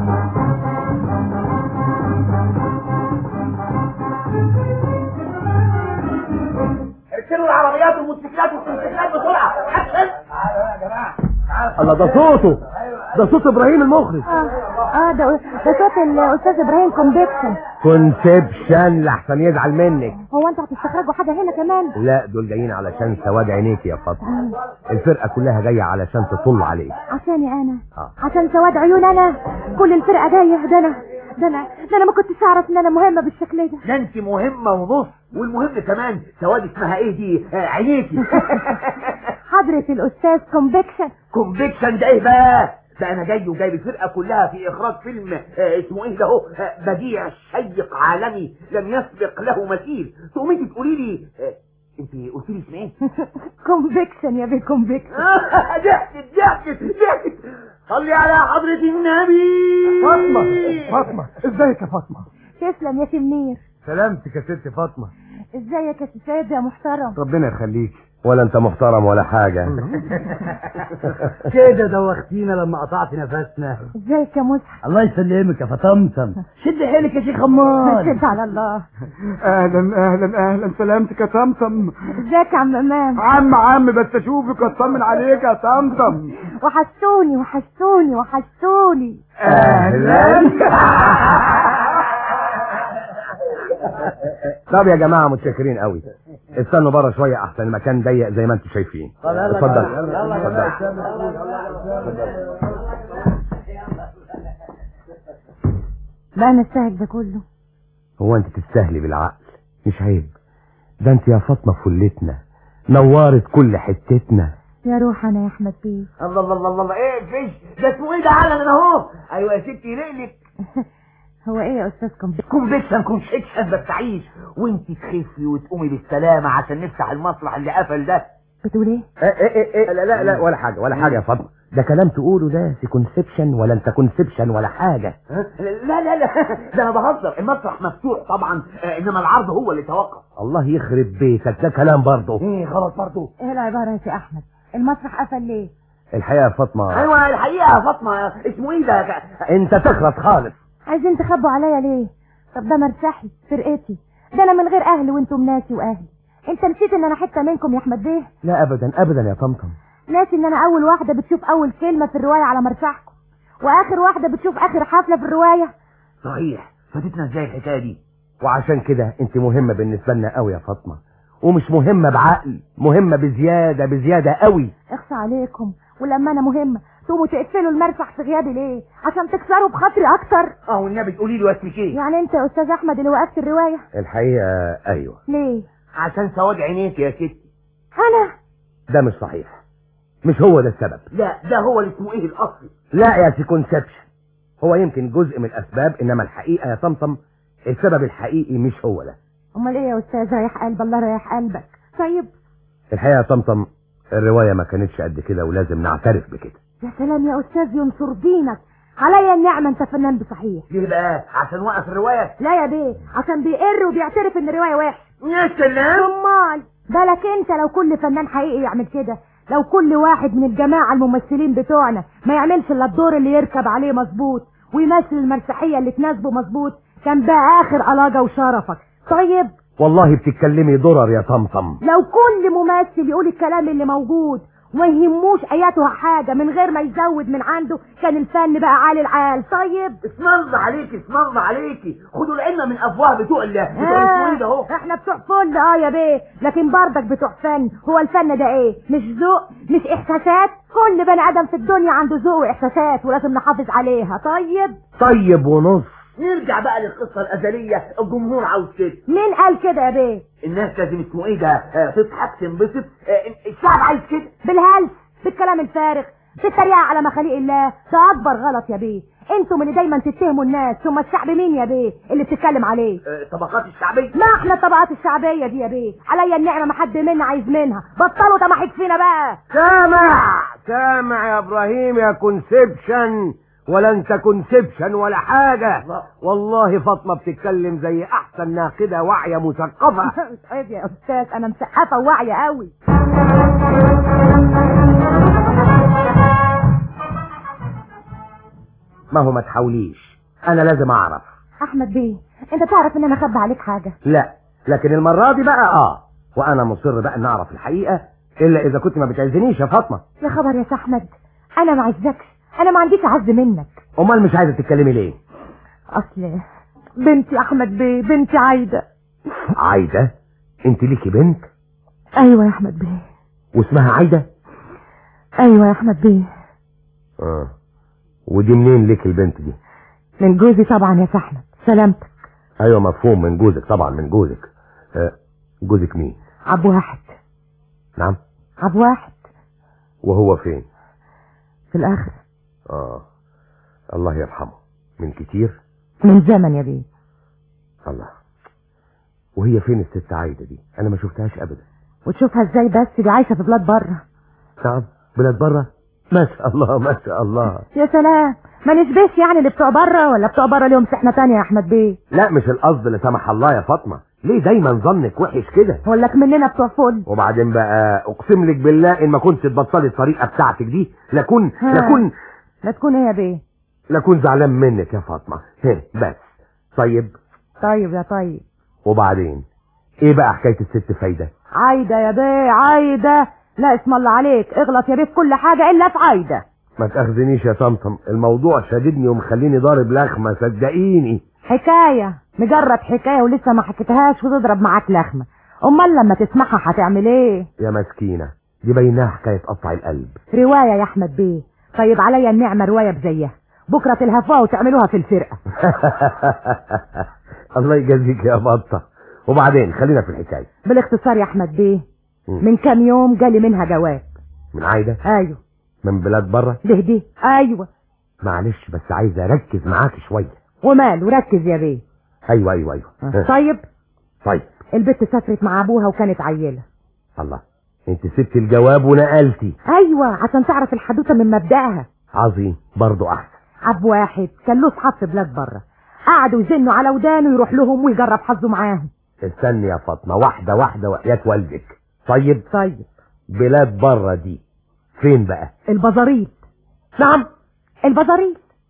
S5: اركنوا العربيات والموتوسيكلات والموتوسيكلات بسرعه اكشن
S2: الله ده صوته ده صوت ابراهيم المخرج
S6: اه اه ده ده صوت الاستاذ ابراهيم كومبيكشن
S2: كونسبشن لحسن يزعل منك
S6: هو انتوا هتستخرجوا حاجه هنا كمان
S2: لا دول جايين علشان سواد عينيك يا فاطمه الفرقه كلها جايه علشان تطل عليك
S6: عشاني انا
S2: آه.
S6: عشان سواد عيون انا كل الفرقه جايه ده انا ده انا ده انا ما كنتش اعرف ان انا مهمه بالشكل ده
S5: ده انت مهمه ونص والمهم كمان سواد اسمها ايه دي آه عينيكي
S6: حضره الاستاذ كومبيكشن
S5: كونفكشن ده ايه بقى ده انا جاي وجايب الفرقه كلها في اخراج فيلم آه اسمه ايه ده هو آه بديع شيق عالمي لم يسبق له مثيل تقومي انت تقولي لي آه انت قلت لي اسم ايه
S6: كومبيكشن يا بيه كومبيكشن
S5: ضحكت ضحكت ضحكت صلي على حضرة النبي
S3: فاطمة فاطمة ازيك يا فاطمة
S6: تسلم يا سمير
S2: سلامتك يا ست فاطمه
S6: ازيك يا سيد يا محترم
S2: ربنا يخليك ولا انت محترم ولا حاجه
S7: كده دوختينا لما قطعت نفسنا
S6: ازيك يا مصحف
S7: الله يسلمك يا فطمطم شد حيلك يا شيخ امال
S6: شد على الله
S3: اهلا اهلا اهلا سلامتك يا طمطم
S6: ازيك يا عم امام
S3: عم عم بس اشوفك واطمن عليك يا طمطم
S6: وحشتوني وحشتوني وحشتوني
S3: اهلا
S2: طب يا جماعه متشكرين قوي استنوا بره شويه احسن المكان ضيق زي ما انتم شايفين اتفضل اتفضل
S6: بقى نستاهل ده كله
S2: هو انت تستاهلي بالعقل مش عيب ده انت يا فاطمه فلتنا نورت كل حتتنا
S6: يا روح انا يا احمد بيه
S5: الله الله الله الله ايه فيش ده اسمه ايه ده علن انا اهو ايوه يا ستي لقلك
S6: هو ايه يا استاذ كومبيكشن
S5: كونفكشن كونفكشن بس تعيش وانت تخفي وتقومي بالسلامة عشان نفتح المسرح اللي قفل ده
S6: بتقول ايه
S2: ايه ايه ايه ايه لا لا لا ولا حاجه ولا حاجه يا فاطمه ده كلام تقوله ده في كونسبشن ولا انت كونسبشن ولا حاجه
S5: لا لا لا ده انا بهزر المسرح مفتوح طبعا آه، انما العرض هو اللي توقف
S2: الله يخرب بيتك ده كلام برضه
S5: ايه غلط برضه
S6: ايه العباره يا سي احمد المسرح قفل ليه
S2: الحقيقه يا فاطمه
S5: ايوه الحقيقه يا فاطمه اسمه ايه ده
S2: انت تخرس خالص
S6: عايزين تخبوا عليا ليه طب ده مرسحي فرقتي ده انا من غير اهلي وانتم ناسي واهلي انت نسيت ان انا حته منكم يا احمد بيه
S2: لا ابدا ابدا يا طمطم
S6: ناسي ان انا اول واحده بتشوف اول كلمه في الروايه على مرسحكم واخر واحده بتشوف اخر حفله في الروايه
S5: صحيح فاتتنا ازاي الحكايه دي
S2: وعشان كده انت مهمة بالنسبة لنا قوي يا فاطمة ومش مهمة بعقل مهمة بزيادة بزيادة قوي
S6: اخصى عليكم ولما انا مهمه تقوموا تقفلوا المرسح في غيابي ليه عشان تكسروا بخاطري اكتر
S5: اه والنبي تقولي له اسمك ايه
S6: يعني انت يا استاذ احمد اللي وقفت الروايه
S2: الحقيقة ايوه
S6: ليه
S5: عشان سواد عينيك يا ستي
S6: انا
S2: ده مش صحيح مش هو ده السبب
S5: لا ده هو اللي اسمه ايه الاصلي
S2: لا يا سيكونسبشن هو يمكن جزء من الاسباب انما الحقيقة يا طمطم السبب الحقيقي مش هو ده
S6: امال ايه يا استاذ ريح قلب الله ريح قلبك طيب
S2: الحقيقة يا طمطم الرواية ما كانتش قد كده ولازم نعترف بكده
S6: يا سلام يا استاذ ينصر دينك عليا النعمه انت فنان بصحيح
S5: ليه بقى عشان وقف الروايه
S6: لا يا بيه عشان بيقر وبيعترف ان الروايه وحشه
S5: يا سلام
S6: امال بالك انت لو كل فنان حقيقي يعمل كده لو كل واحد من الجماعه الممثلين بتوعنا ما يعملش الا الدور اللي يركب عليه مظبوط ويمثل المسرحيه اللي تناسبه مظبوط كان بقى اخر الاجه وشرفك طيب
S2: والله بتتكلمي ضرر يا طمطم
S6: لو كل ممثل يقول الكلام اللي موجود وما يهموش اياتها حاجه من غير ما يزود من عنده كان الفن بقى عالي العال طيب
S5: اسم الله عليكي اسم الله عليكي خدوا العلم من افواه بتوع ال بتوع اسمه ايه ده اهو
S6: احنا بتوع فل اه يا بيه لكن برضك بتوع فن هو الفن ده ايه مش ذوق مش احساسات كل بني ادم في الدنيا عنده ذوق واحساسات ولازم نحافظ عليها طيب
S2: طيب ونص
S5: نرجع بقى للقصه الازليه الجمهور عاوز كده
S6: مين قال كده يا بيه
S5: الناس لازم اسمه ايه ده آه، تضحك تنبسط آه، الشعب عايز كده
S6: بالهلس بالكلام الفارغ بالتريقة على مخاليق الله ده اكبر غلط يا بيه انتم اللي دايما تتهموا الناس ثم الشعب مين يا بيه اللي بتتكلم عليه
S5: آه، طبقات الشعبيه
S6: ما احنا الطبقات الشعبية دي يا بيه عليا النعمة ما حد منا عايز منها بطلوا طمحك فينا بقى
S2: سامع سامع يا ابراهيم يا كونسبشن ولا انت كونسبشن ولا حاجة
S5: الله.
S2: والله فاطمة بتتكلم زي احسن ناقدة واعية مثقفة
S6: عيب يا استاذ انا مسقفة وواعية قوي
S2: ما هو ما تحاوليش انا لازم اعرف
S6: احمد بيه انت تعرف ان انا خبى عليك حاجة
S2: لا لكن المرة دي بقى اه وانا مصر بقى ان اعرف الحقيقة الا اذا كنت ما بتعزنيش يا فاطمة
S6: يا خبر يا احمد انا ما عزكش انا ما عنديش عز منك
S2: امال مش عايزة تتكلمي ليه
S6: اصل بنتي احمد بيه بنتي عايدة
S2: عايدة انت ليكي بنت
S6: ايوه يا احمد بيه
S2: واسمها عايدة
S6: ايوه يا احمد بيه
S2: اه ودي منين ليك البنت دي
S6: من جوزي طبعا يا احمد سلامتك
S2: ايوه مفهوم من جوزك طبعا من جوزك آه جوزك مين
S6: عب واحد
S2: نعم
S6: عب واحد
S2: وهو فين
S6: في الاخر
S2: اه الله يرحمه من كتير
S6: من زمن يا بيه
S2: الله وهي فين الست عايدة دي انا ما شفتهاش ابدا
S6: وتشوفها ازاي بس دي عايشة في بلاد بره
S2: نعم بلاد بره ما شاء الله ما شاء الله
S6: يا سلام ما نشبهش يعني اللي بتوع بره ولا بتوع بره ليهم سحنة تانية يا احمد بيه
S2: لا مش القصد لا سمح الله يا فاطمة ليه دايما ظنك وحش كده
S6: هقول لك مننا بتوع فل
S2: وبعدين بقى اقسم لك بالله ان ما كنت تبطلي الطريقة بتاعتك دي لكون
S6: ها.
S2: لكون
S6: لا تكون ايه يا بيه
S2: لكون زعلان منك يا فاطمة هه بس طيب
S6: طيب يا طيب
S2: وبعدين ايه بقى حكاية الست فايدة
S6: عايدة يا بيه عايدة لا اسم الله عليك اغلط يا بيه في كل حاجة الا في عايدة
S2: ما تاخذنيش يا طمطم الموضوع شاددني ومخليني ضارب لخمة صدقيني
S6: حكاية مجرد حكاية ولسه ما حكيتهاش وتضرب معاك لخمة امال لما تسمعها هتعمل ايه
S2: يا مسكينة دي بينها حكاية تقطع القلب
S6: رواية يا احمد بيه طيب عليا النعمة رواية بزيها بكرة تلهفوها وتعملوها في الفرقة
S2: الله يجازيك يا بطة وبعدين خلينا في الحكاية
S6: بالاختصار يا احمد بيه
S2: مم.
S6: من كام يوم جالي منها جواب
S2: من عايدة
S6: ايوه
S2: من بلاد بره
S6: ده دي ايوه
S2: معلش بس عايز اركز معاك شوية
S6: وماله ركز يا بيه
S2: ايوه ايوه ايوه ها.
S6: طيب
S2: طيب
S6: البت سافرت مع ابوها وكانت عيلة
S2: الله انت سبت الجواب ونقلتي
S6: ايوه عشان تعرف الحدوته من مبدأها
S2: عظيم برضو احسن
S6: عب واحد كان له اصحاب في بلاد بره قعدوا يزنوا على ودانه يروح لهم ويجرب حظه معاهم
S2: استني يا فاطمة واحدة واحدة وحياة والدك طيب
S6: طيب
S2: بلاد بره دي فين بقى
S6: البزاريط
S2: نعم
S6: البزاريط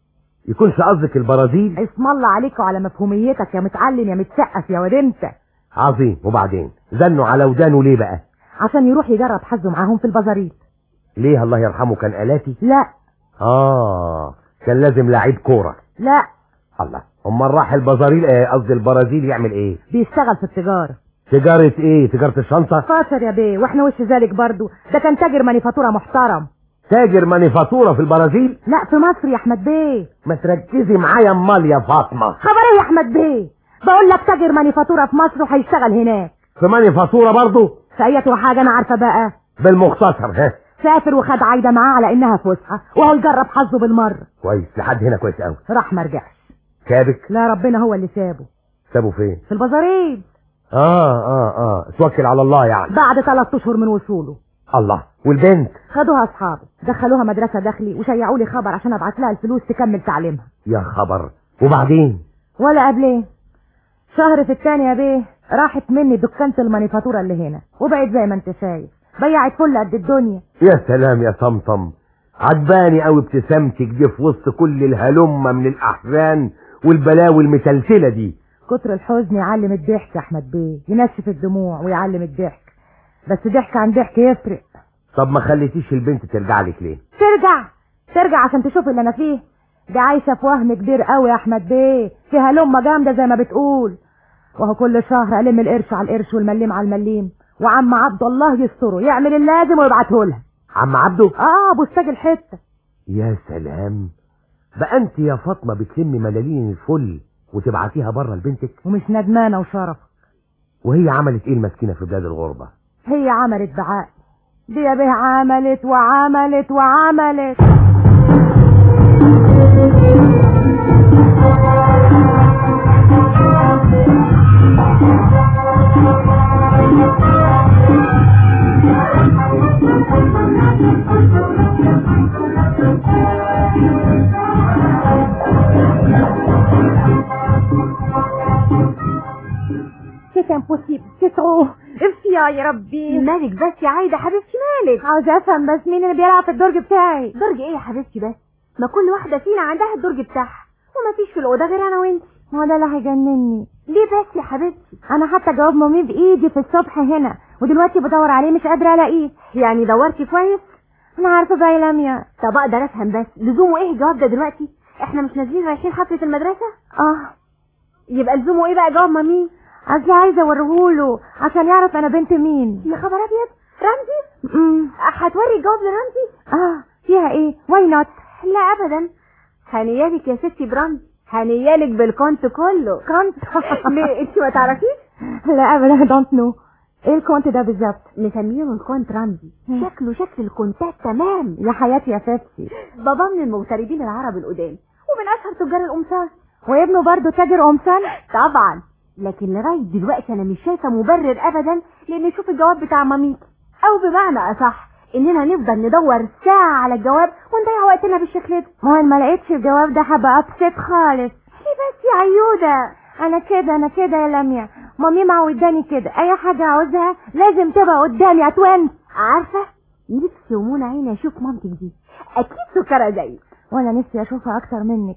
S2: يكونش قصدك البرازيل
S6: اسم الله عليك وعلى مفهوميتك يا متعلم يا متسقف يا واد انت
S2: عظيم وبعدين زنوا على ودانه ليه بقى
S6: عشان يروح يجرب حظه معاهم في البازاريط
S2: ليه الله يرحمه كان آلاتي
S6: لا
S2: اه كان لازم لعيب كورة
S6: لا
S2: الله امال راح البازاريل آه، قصدي البرازيل يعمل ايه
S6: بيشتغل في التجارة
S2: تجارة ايه تجارة الشنطة
S6: فاشر يا بيه واحنا وش ذلك برضو ده كان تاجر مانيفاتورة محترم
S2: تاجر مانيفاتورة في البرازيل
S6: لا في مصر يا احمد بيه
S2: ما تركزي معايا امال يا فاطمة
S6: خبر ايه يا احمد بيه بقول لك تاجر مانيفاتورة في مصر وهيشتغل هناك
S2: في مانيفاتورة برضه
S6: فايته حاجة انا عارفة بقى
S2: بالمختصر ها
S6: سافر وخد عايدة معاه على انها فسحة وهو يجرب حظه بالمرة
S2: كويس لحد هنا كويس قوي
S6: راح ما رجعش
S2: كابك
S6: لا ربنا هو اللي سابه
S2: سابه فين
S6: في البازاريط
S2: اه اه اه توكل على الله يعني
S6: بعد ثلاث اشهر من وصوله
S2: الله والبنت
S6: خدوها اصحابي دخلوها مدرسة داخلي وشيعوا لي خبر عشان ابعت لها الفلوس تكمل تعليمها
S2: يا خبر وبعدين
S6: ولا قبلين شهر في التاني يا بيه راحت مني دكانة المانيفاتورة اللي هنا وبقت زي ما انت شايف بيعت فل قد الدنيا
S2: يا سلام يا طمطم عجباني قوي ابتسامتك دي في وسط كل الهلمة من الاحزان والبلاوي المتلتلة دي
S6: كتر الحزن يعلم الضحك يا احمد بيه ينشف الدموع ويعلم الضحك بس ضحك عن ضحك يفرق
S2: طب ما خليتيش البنت ترجع لك ليه
S6: ترجع ترجع عشان تشوف اللي انا فيه دي عايشة في وهم كبير قوي يا احمد بيه فيها لمة جامدة زي ما بتقول وهو كل شهر الم القرش على القرش والمليم على المليم وعم عبد الله يستره يعمل اللازم ويبعته لها
S2: عم عبده
S6: اه بوستاج الحتة
S2: يا سلام بقى انت يا فاطمة بتلمي ملالين الفل وتبعتيها بره لبنتك
S6: ومش ندمانة وشرف
S2: وهي عملت ايه المسكينة في بلاد الغربة
S6: هي عملت بعقل دي يا بيه عملت وعملت وعملت C'est impossible, c'est trop. افتي يا ربي
S8: مالك بس يا عايدة حبيبتي مالك
S6: عاوزة افهم بس مين اللي بيلعب في الدرج بتاعي
S8: درج ايه يا حبيبتي بس ما كل واحدة فينا عندها الدرج بتاعها وما فيش في الأوضة غير أنا وانت
S6: ما هو ده اللي هيجنني
S8: ليه بس يا حبيبتي
S6: انا حتى جواب مامي بايدي في الصبح هنا ودلوقتي بدور عليه مش قادرة الاقيه
S8: يعني دورتي كويس
S6: انا عارفة بقى يا لميا
S8: طب أقدر أفهم بس لزومه ايه الجواب ده دلوقتي احنا مش نازلين رايحين حفلة المدرسة
S6: اه
S8: يبقى لزومه ايه بقى جواب مامي
S6: اصل عايزة اوريهوله عشان يعرف انا بنت مين
S8: يا خبر أبيض رمزي
S6: امم
S8: هتوري الجواب لرمزي
S6: اه فيها ايه واي نوت
S8: لا أبدا هنيالك يا ستي برمزي هنيالك بالكونت كله
S6: كونت
S8: ليه انت ما تعرفيش
S6: لا ابدا دونت نو ايه الكونت ده بالظبط
S8: مسمينه الكونت رمزي شكله شكل الكونتات تمام
S6: يا حياتي يا فيفتي
S8: بابا من المغتربين العرب القدام ومن اشهر تجار القمصان
S6: وابنه برضه تاجر قمصان
S8: طبعا لكن لغايه دلوقتي انا مش شايفه مبرر ابدا لان نشوف الجواب بتاع ماميكي او بمعنى اصح اننا نفضل ندور ساعه على الجواب ونضيع وقتنا بالشكل ده
S6: ما هو أنا ما لقيتش الجواب ده هبقى ابسط خالص
S8: ليه بس يا عيوده
S6: انا كده انا كده يا لميا مامي معوداني كده اي حاجة عاوزها لازم تبقى قدامي يا توين
S8: عارفه نفسي ومنى عيني اشوف مامتك دي اكيد سكرة زي
S6: وانا نفسي اشوفها اكتر منك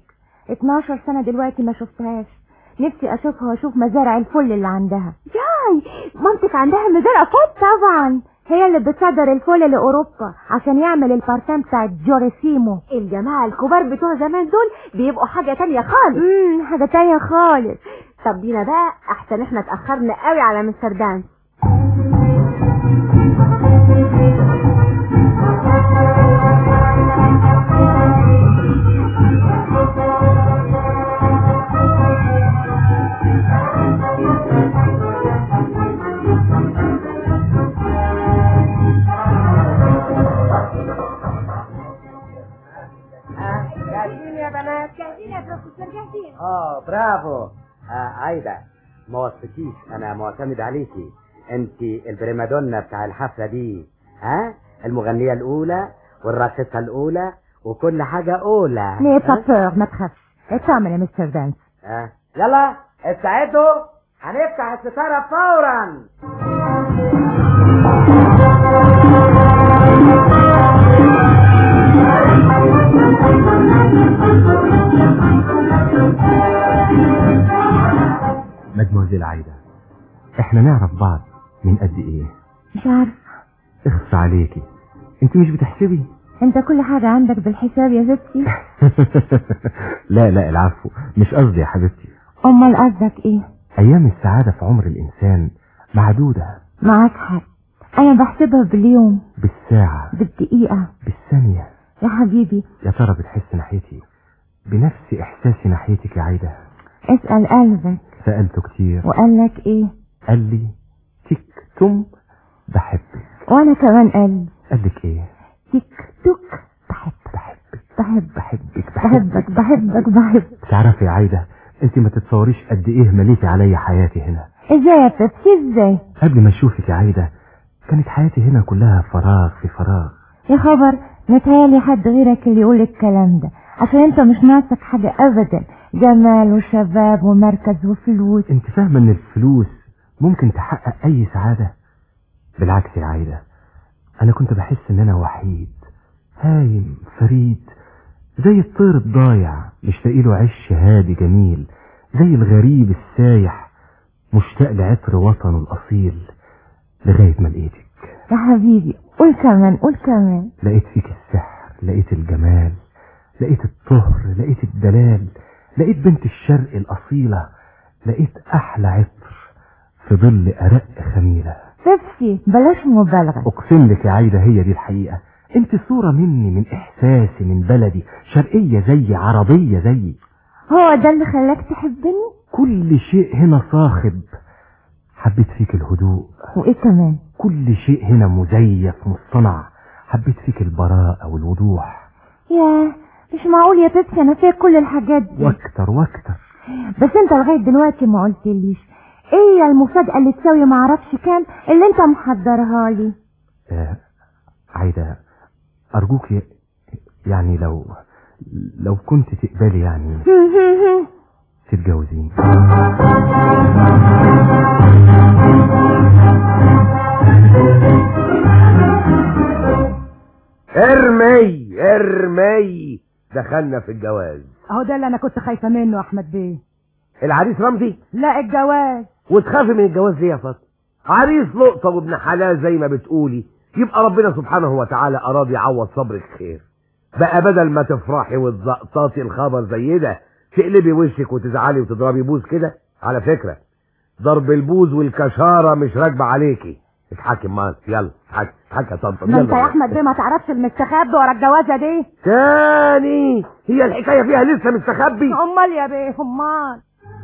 S6: 12 سنة دلوقتي ما شفتهاش نفسي اشوفها واشوف مزارع الفل اللي عندها
S8: ياي مامتك عندها مزارع فل
S6: طبعا هي اللي بتصدر الفل لاوروبا عشان يعمل البارفان بتاع جوريسيمو
S8: الجماعه الكبار بتوع زمان دول بيبقوا حاجه تانية خالص
S6: امم حاجة تانية خالص
S8: طب بينا بقى احسن احنا اتاخرنا قوي على مستر دانس
S9: اه برافو آه عايدة ما وصفتيش انا معتمد عليكي انت البريمادونا بتاع الحفلة دي ها المغنية الاولى والراقصة الاولى وكل حاجة اولى
S6: ليه
S9: ها؟
S6: بابور ما تخافش اطمن يا مستر دانس
S9: ها؟ يلا استعدوا هنفتح الستارة فورا
S2: قصدي العايدة احنا نعرف بعض من قد ايه
S6: مش عارف
S2: اخص عليكي انت مش بتحسبي
S6: انت كل حاجة عندك بالحساب يا زبتي
S2: لا لا العفو مش قصدي يا حبيبتي
S6: امال قصدك ايه
S2: ايام السعادة في عمر الانسان معدودة
S6: معاك حق انا بحسبها باليوم
S2: بالساعة
S6: بالدقيقة
S2: بالثانية
S6: يا حبيبي
S2: يا ترى بتحس ناحيتي بنفس احساسي ناحيتك يا عايدة
S6: اسأل قلبك
S2: سألته كتير
S6: وقال لك ايه
S2: قال لي تك تم بحبك
S6: وانا كمان قلبي
S2: قال لك ايه
S6: تك توك بحبك
S2: بحبك
S6: بحبك
S2: بحبك
S6: بحبك بحبك بحبك
S2: تعرفي يا عايدة انت ما تتصوريش قد ايه مليتي عليا حياتي هنا
S6: ازاي يا بيبسي ازاي
S2: قبل ما اشوفك يا عايدة كانت حياتي هنا كلها فراغ في فراغ
S6: يا خبر متهيألي حد غيرك اللي يقول الكلام ده عشان انت مش ناقصك حاجة ابدا جمال وشباب ومركز وفلوس
S2: انت فاهمة ان الفلوس ممكن تحقق اي سعادة بالعكس يا عايدة انا كنت بحس ان انا وحيد هايم فريد زي الطير الضايع مشتاق له عش هادي جميل زي الغريب السايح مشتاق لعطر وطنه الاصيل لغاية ما لقيتك
S6: يا حبيبي قول كمان قول كمان
S2: لقيت فيك السحر لقيت الجمال لقيت الطهر لقيت الدلال لقيت بنت الشرق الأصيلة لقيت أحلى عطر في ظل أرق خميلة
S6: بيبسي بلاش مبالغة
S2: أقسم لك يا عايدة هي دي الحقيقة انت صورة مني من إحساسي من بلدي شرقية زي عربية زي
S6: هو ده اللي خلاك تحبني
S2: كل شيء هنا صاخب حبيت فيك الهدوء
S6: وايه كمان
S2: كل شيء هنا مزيف مصطنع حبيت فيك البراءة والوضوح
S6: ياه مش معقول يا بيبسي انا فيها كل الحاجات دي
S2: واكتر واكتر
S6: بس انت لغاية دلوقتي ما قلتليش ايه المفاجأة اللي تساوي معرفش كام اللي انت محضرها لي
S2: آه عايدة أرجوك ي- يعني لو لو كنت تقبلي يعني تتجوزيني
S3: ارمي ارمي دخلنا في الجواز
S6: اهو ده اللي انا كنت خايفة منه يا احمد بيه
S3: العريس رمزي
S6: لا الجواز
S3: وتخافي من الجواز ليه يا فاطمه عريس لقطه وابن حلال زي ما بتقولي يبقى ربنا سبحانه وتعالى اراد يعوض صبرك خير بقى بدل ما تفرحي وتزقطاطي الخبر زي ده تقلبي وشك وتزعلي وتضربي بوز كده على فكره ضرب البوز والكشاره مش راكبه عليكي اضحكي معاك يلا اضحكي اضحكي يا طنطا
S6: ما انت
S3: يلا
S6: يا احمد بيه ما تعرفش المستخبي ورا الجوازة دي
S3: تاني هي الحكايه فيها لسه مستخبي
S6: امال يا بيه امال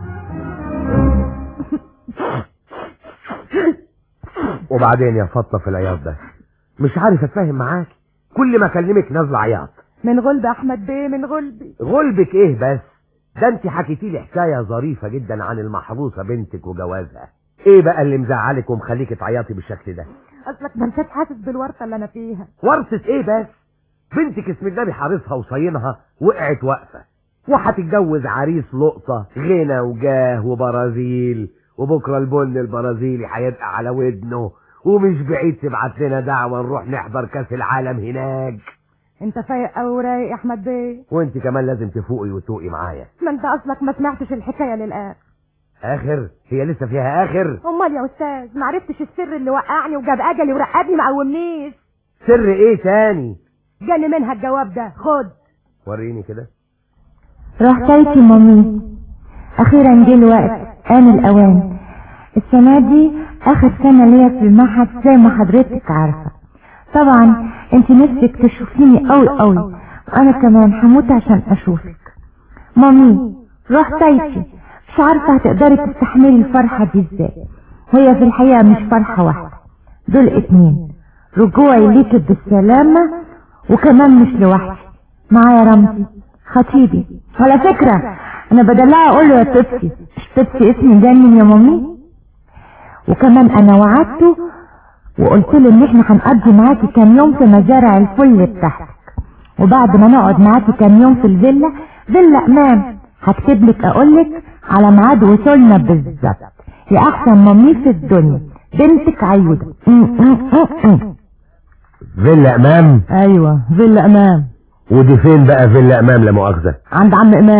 S3: وبعدين يا فطه في العياط ده مش عارف اتفاهم معاك كل ما اكلمك نازله عياط
S6: من غلب احمد بيه من غلبي
S3: غلبك ايه بس ده انت حكيتي لي حكايه ظريفه جدا عن المحروسه بنتك وجوازها ايه بقى اللي مزعلك ومخليك تعيطي بالشكل ده
S6: اصلك ما انتش حاسس بالورطة اللي انا فيها
S3: ورثه ايه بس بنتك اسم النبي حارسها وصينها وقعت واقفه وهتتجوز عريس لقطه غنى وجاه وبرازيل وبكره البن البرازيلي هيبقى على ودنه ومش بعيد تبعت لنا دعوه نروح نحضر كاس العالم هناك
S6: انت فايق قوي ورايق يا احمد بيه
S3: وانت كمان لازم تفوقي وتوقي معايا
S6: ما انت اصلك ما سمعتش الحكايه للاخر
S3: اخر هي لسه فيها اخر
S6: امال يا استاذ ما عرفتش السر اللي وقعني وجاب اجلي ورقدني ما قومنيش
S3: سر ايه تاني
S6: جاني منها الجواب ده خد
S3: وريني كده
S6: رحتيتي مامي اخيرا جه الوقت ان الاوان السنه دي اخر سنه ليا في المعهد زي ما حضرتك عارفه طبعا انت نفسك تشوفيني قوي قوي وانا كمان هموت عشان اشوفك مامي رحتيتي مش عارفه هتقدري تستحملي الفرحه دي ازاي وهي في الحقيقه مش فرحه واحده دول اتنين رجوعي ليكي بالسلامه وكمان مش لوحدي معايا رمزي خطيبي على فكرة انا بدلعه اقول له يا بيبسي مش بيبسي اسمي جنن يا مامي وكمان انا وعدته وقلت له ان احنا هنقضي معاكي كام يوم في مزارع الفل بتاعتك وبعد ما نقعد معاكي كام يوم في الفيلا فيلا امام هكتب لك اقول لك على ميعاد وصولنا بالظبط يا احسن مامي في الدنيا بنتك عيودة م- م- م- م.
S3: فيلا امام
S6: ايوه فيلا امام
S3: ودي فين بقى فيلا امام لا مؤاخذه
S6: عند عم امام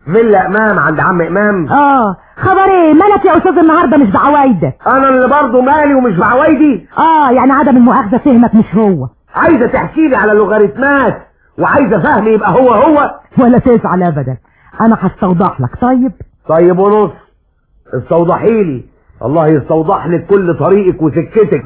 S2: فيلا امام عند عم امام
S6: اه خبر ايه مالك يا استاذ النهارده مش بعوايدك
S2: انا اللي برضه مالي ومش بعوايدي
S6: اه يعني عدم المؤاخذه فهمك مش هو
S2: عايزه تحكي لي على لوغاريتمات وعايزه فهم يبقى هو هو
S6: ولا تزعل ابدا انا هستوضح لك طيب
S2: طيب ونص استوضحي لي الله يستوضح لك كل طريقك وسكتك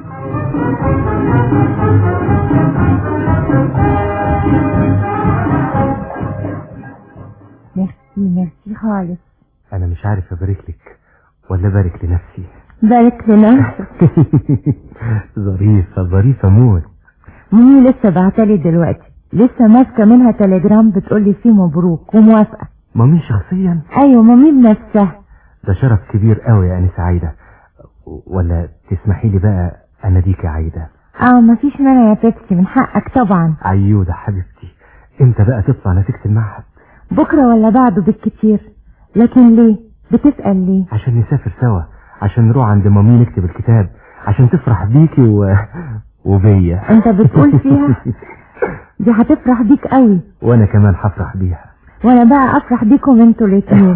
S6: ميرسي ميرسي خالص
S2: انا مش عارف ابارك لك ولا بارك لنفسي
S6: بارك لنفسك
S2: ظريفه ظريفه موت
S6: مامي لسه بعتلي دلوقتي لسه ماسكه منها تليجرام بتقولي فيه مبروك وموافقه
S2: مامي شخصيا
S6: ايوه مامي بنفسها
S2: ده شرف كبير قوي يا انسه عايده ولا تسمحي لي بقى اناديك يا عايده
S6: اه مفيش مانع يا بيبسي من حقك طبعا
S2: عيوده حبيبتي امتى بقى تطلع نتيجه المعهد
S6: بكره ولا بعده بالكتير لكن ليه بتسأل ليه
S2: عشان نسافر سوا عشان نروح عند مامي نكتب الكتاب عشان تفرح بيكي و... وبيا
S6: انت بتقول فيها دي هتفرح بيك قوي
S2: وانا كمان هفرح بيها
S6: وانا بقى افرح بيكم انتوا الاتنين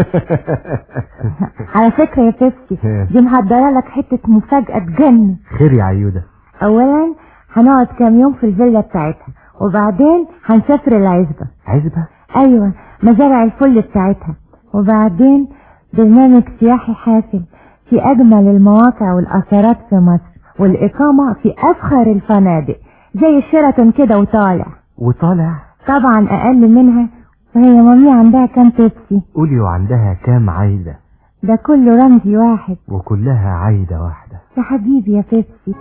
S6: على فكرة يا بيبسي دي محضرة لك حتة مفاجأة تجنن
S2: خير يا عيوده
S6: اولا هنقعد كام يوم في الفيلا بتاعتها وبعدين هنسافر العزبة
S2: عزبه
S6: ايوه مزارع الفل بتاعتها وبعدين برنامج سياحي حافل في اجمل المواقع والاثارات في مصر والاقامة في افخر الفنادق زي الشيراتون كده وطالع
S2: وطالع
S6: طبعا اقل منها وهي مامي عندها كام بيبسي
S2: قولي وعندها كام عايده
S6: ده كله رمزي واحد
S2: وكلها عايده واحده
S6: يا حبيبي يا بيبسي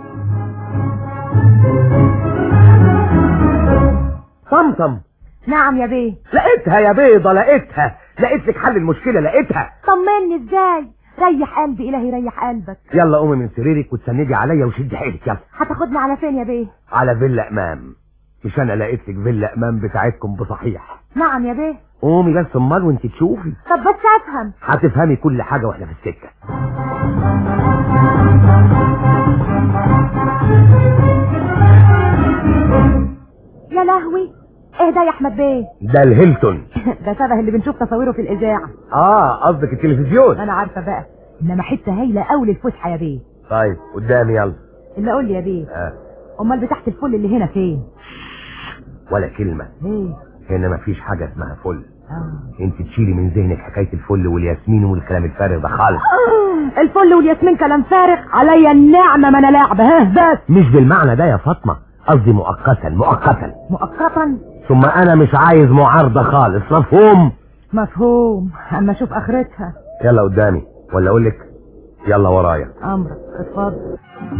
S2: طمطم
S6: نعم يا بيه
S2: لقيتها يا بيضه لقيتها لقيت لك حل المشكله لقيتها
S6: طمني ازاي ريح قلبي الهي ريح قلبك
S2: يلا قومي من سريرك وتسندي عليا وشدي حيلك يلا
S6: هتاخدني على فين يا بيه
S2: على فيلا امام مش انا لقيت لك فيلا امام بتاعتكم بصحيح
S6: نعم يا بيه
S2: قومي بس امال وانت تشوفي
S6: طب بس افهم
S2: هتفهمي كل حاجه واحنا في السكه
S6: يا لهوي ايه ده يا احمد بيه
S2: ده الهيلتون
S6: ده شبه اللي بنشوف تصاويره في الاذاعه
S2: اه قصدك التلفزيون
S6: انا عارفه بقى انما حته هايله قوي للفسحه يا بيه
S2: طيب قدامي يلا
S6: اللي قول لي يا بيه
S2: آه.
S6: امال بتاعت الفل اللي هنا فين
S2: ولا كلمه
S6: ليه
S2: هنا مفيش حاجه اسمها فل
S6: اه
S2: انت تشيلي من ذهنك حكايه الفل والياسمين والكلام الفارغ ده خالص
S6: الفل والياسمين كلام فارغ عليا النعمه ما انا لعبه ها بس
S2: مش بالمعنى ده يا فاطمه قصدي مؤقتا مؤقتا
S6: مؤقتا
S2: ثم انا مش عايز معارضه خالص مفهوم
S6: مفهوم اما اشوف اخرتها
S2: يلا قدامي ولا اقول لك يلا ورايا
S6: امرك اتفضل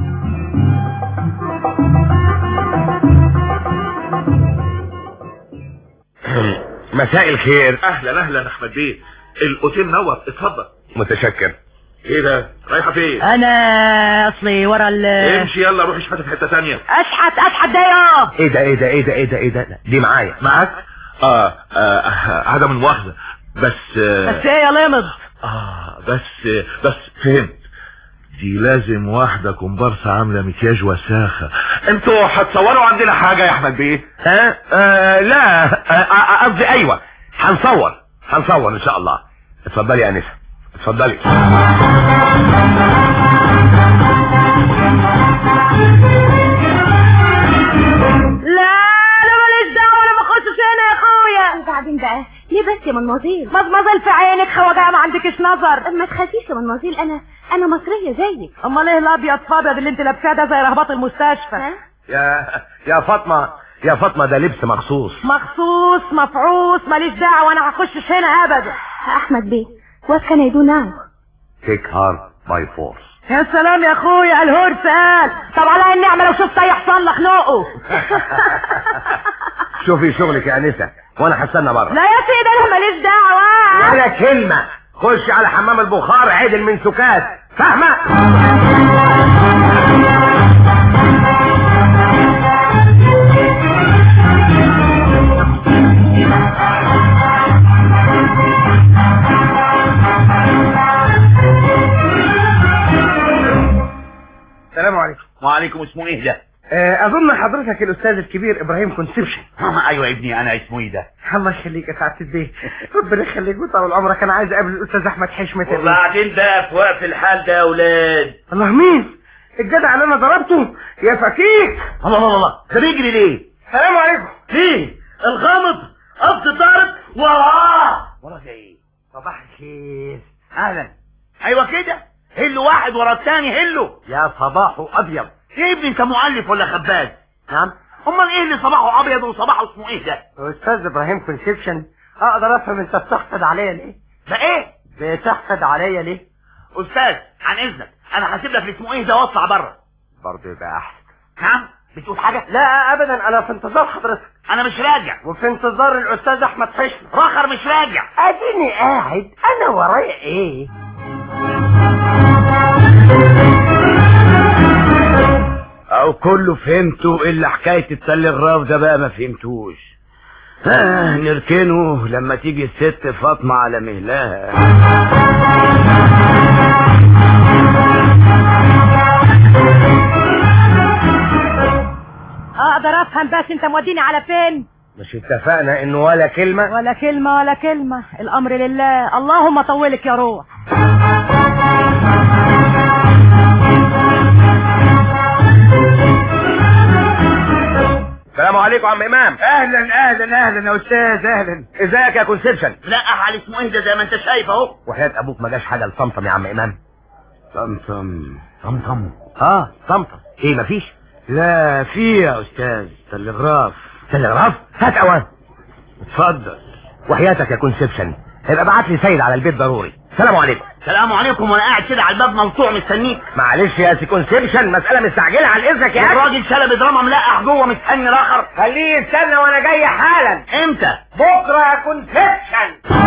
S10: مساء الخير
S11: اهلا اهلا احمد بيه الاوتيل نور اتفضل
S10: متشكر
S11: ايه ده رايحه فين
S4: انا اصلي ورا ال
S11: امشي يلا روح اشحت في حته ثانيه
S4: اشحت اشحت ده يا
S2: ايه ده ايه ده ايه ده ايه ده ايه ده دي معايا
S11: معاك اه, آه, آه عدم المؤاخذه بس آه
S4: بس ايه يا لمض
S11: اه بس بس فهمت دي لازم واحدة كومبارسة عاملة مكياج وساخة انتوا هتصوروا عندنا حاجة يا احمد بيه
S2: ها آه لا آه، آه، قصدي ايوه هنصور هنصور ان شاء الله اتفضلي يا انسه اتفضلي
S4: لا انا ماليش دعوه انا ما اخشش هنا يا اخويا
S8: وبعدين بقى ليه بس يا مناظير
S4: مزمزل في عينك خواجه ما عندكش نظر
S8: ما تخافيش يا مناظير انا انا مصريه زيك
S4: امال ايه الابيض فابيض اللي انت لابساه ده زي رهبات المستشفى
S8: ها
S2: يا يا فاطمه يا فاطمه ده لبس مخصوص
S4: مخصوص مفعوص ماليش دعوه انا هخشش هنا ابدا
S8: احمد بيه what can I do now
S2: تيك هارت باي فورس
S4: يا سلام يا اخويا الهرس قال طب على النعمه لو شفت يحصل لك نقه
S2: شوفي شغلك يا انسه وانا هستنى بره
S4: لا يا سيدي انا ماليش دعوه
S2: ولا كلمه خش على حمام البخار عدل من سكات فاهمه
S10: السلام عليكم
S11: وعليكم اسمه ايه ده
S3: آه، اظن حضرتك الاستاذ الكبير ابراهيم كونسبشن
S5: ايوه يا ابني انا اسمه ايه ده
S3: الله يخليك يا سعاده البيه ربنا يخليك ويطول عمرك انا عايز اقابل الاستاذ احمد حشمه يا بيه.
S5: وبعدين بقى في وقف الحال ده يا اولاد
S3: الله مين الجدع اللي انا ضربته يا فكيك
S5: الله الله الله ده بيجري ليه
S3: السلام عليكم
S5: ليه الغامض قصد ضرب وراه وراه ايه
S3: صباح الخير
S5: اهلا ايوه كده هلو واحد ورا الثاني هلو
S3: يا صباحه ابيض
S5: ايه يا ابني انت مؤلف ولا خباز
S3: نعم
S5: امال ايه اللي صباحه ابيض وصباحه اسمه ايه ده
S3: استاذ ابراهيم كونسبشن اقدر افهم انت بتحقد عليا ليه
S5: ده ايه
S3: بتحقد عليا ليه
S5: استاذ عن اذنك انا هسيب لك اللي اسمه ايه ده واطلع بره
S3: برضه يبقى احسن
S5: نعم بتقول حاجه
S3: لا ابدا انا في انتظار حضرتك
S5: انا مش راجع
S3: وفي انتظار الاستاذ احمد حشمه
S5: رخر مش راجع
S3: اديني قاعد انا ورايا ايه
S2: او كله فهمته الا حكاية التلغراف ده بقى ما فهمتوش آه نركنه لما تيجي الست فاطمة على مهلها
S6: اقدر افهم بس انت موديني على فين
S2: مش اتفقنا انه ولا كلمة
S6: ولا كلمة ولا كلمة الامر لله اللهم طولك يا روح
S2: السلام عليكم عم امام
S3: اهلا اهلا اهلا يا استاذ اهلا
S2: ازيك يا كونسبشن
S5: لا على اسمه ايه ده زي ما انت شايف اهو
S2: وحياة ابوك ما جاش حاجة لطمطم يا عم امام طمطم طمطم اه طمطم ايه مفيش لا في يا استاذ تلغراف تلغراف هات اوان اتفضل وحياتك يا كونسبشن هيبقى ابعت لي سيد على البيت ضروري سلام عليكم
S5: سلام عليكم وانا قاعد كده على الباب ملطوع مستنيك
S2: معلش يا سي كونسبشن مسألة مستعجلة على اذنك يا اخي
S5: الراجل شلب دراما ملقح جوه مستني الاخر
S3: خليه يستنى وانا جاي حالا
S5: امتى
S3: بكره يا كونسبشن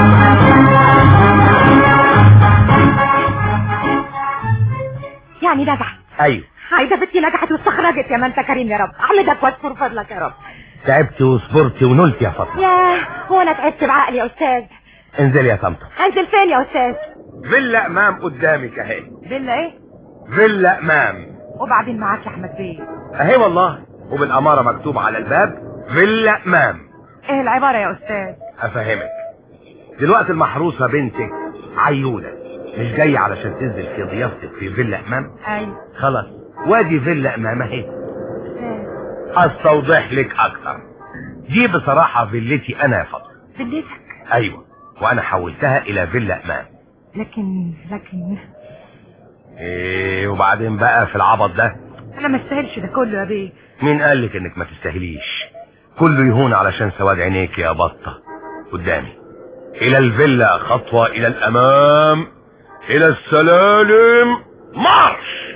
S6: يعني نجحت
S2: ايوه
S6: عايزة بنتي نجحت واستخرجت يا ما انت كريم يا رب احمدك واشكر فضلك يا رب
S2: تعبت وصبرت ونلت يا فاطمة
S6: ياه هو انا تعبت بعقلي يا استاذ
S2: انزل يا طمطم
S6: انزل فين يا استاذ
S2: فيلا امام قدامك اهي
S6: فيلا ايه
S2: فيلا امام
S6: وبعدين معاك يا احمد بيه
S2: اهي والله وبالاماره مكتوب على الباب فيلا امام
S6: ايه العبارة يا استاذ
S2: افهمك دلوقتي المحروسه بنتك عيوله مش جايه علشان تنزل في ضيافتك في فيلا امام
S6: ايوه
S2: خلاص وادي فيلا امام اهي
S6: استاذ
S2: استوضح لك اكتر دي بصراحه فيلتي انا يا فاطمه
S6: فيلتك
S2: ايوه وانا حولتها الى فيلا امام
S6: لكن لكن
S2: ايه وبعدين بقى في العبط ده
S6: انا ما استاهلش ده كله يا بيه
S2: مين قال لك انك ما تستاهليش كله يهون علشان سواد عينيك يا بطة قدامي الى الفيلا خطوة الى الامام الى السلالم مارش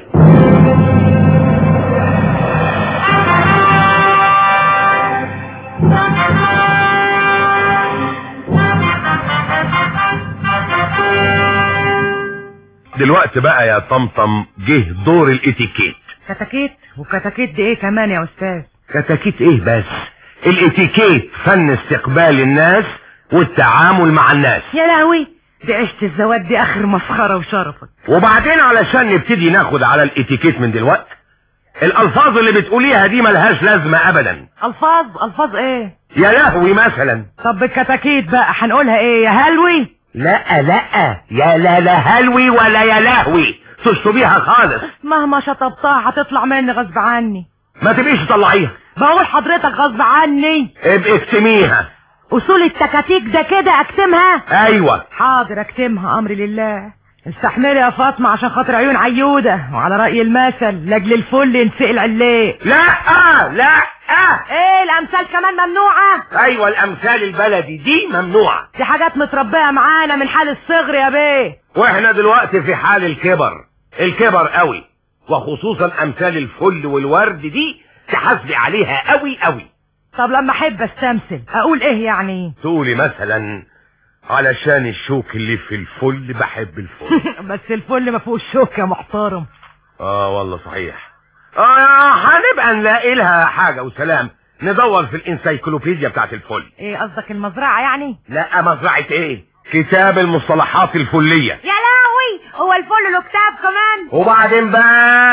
S2: دلوقتي بقى يا طمطم جه دور الاتيكيت
S6: كتاكيت وكتاكيت دي ايه كمان يا استاذ
S2: كتاكيت ايه بس الاتيكيت فن استقبال الناس والتعامل مع الناس
S6: يا لهوي دي عشت الزواج دي اخر مسخرة وشرفك
S2: وبعدين علشان نبتدي ناخد على الاتيكيت من دلوقت الالفاظ اللي بتقوليها دي ملهاش لازمة ابدا
S6: الفاظ الفاظ ايه
S2: يا لهوي مثلا
S6: طب الكتاكيت بقى هنقولها ايه يا هلوي
S2: لا لا يا لا لا هلوي ولا يا لهوي تشطبيها خالص
S6: مهما شطبتها هتطلع مني غصب عني
S2: ما تبقيش تطلعيها
S6: بقول حضرتك غصب عني
S2: ابقي اكتميها
S6: اصول التكاتيك ده كده اكتمها
S2: ايوه
S6: حاضر اكتمها امري لله استحملي يا فاطمة عشان خاطر عيون عيودة وعلى رأي المثل لاجل الفل ينسقل عليه
S2: لا لا
S6: ايه الامثال كمان ممنوعة
S2: ايوه الامثال البلدي دي ممنوعة
S6: دي حاجات متربية معانا من حال الصغر يا بيه
S2: واحنا دلوقتي في حال الكبر الكبر قوي وخصوصا امثال الفل والورد دي تحاسبي عليها قوي قوي
S6: طب لما احب استمثل اقول ايه يعني
S2: تقولي مثلا علشان الشوك اللي في الفل بحب الفل
S6: بس الفل ما فيهوش شوك يا محترم
S2: اه والله صحيح اه هنبقى نلاقي لها حاجة وسلام ندور في الانسيكلوبيديا بتاعت الفل
S6: ايه قصدك المزرعة يعني
S2: لا مزرعة ايه كتاب المصطلحات الفلية
S6: يا لهوي هو الفل له كتاب كمان
S2: وبعدين بقى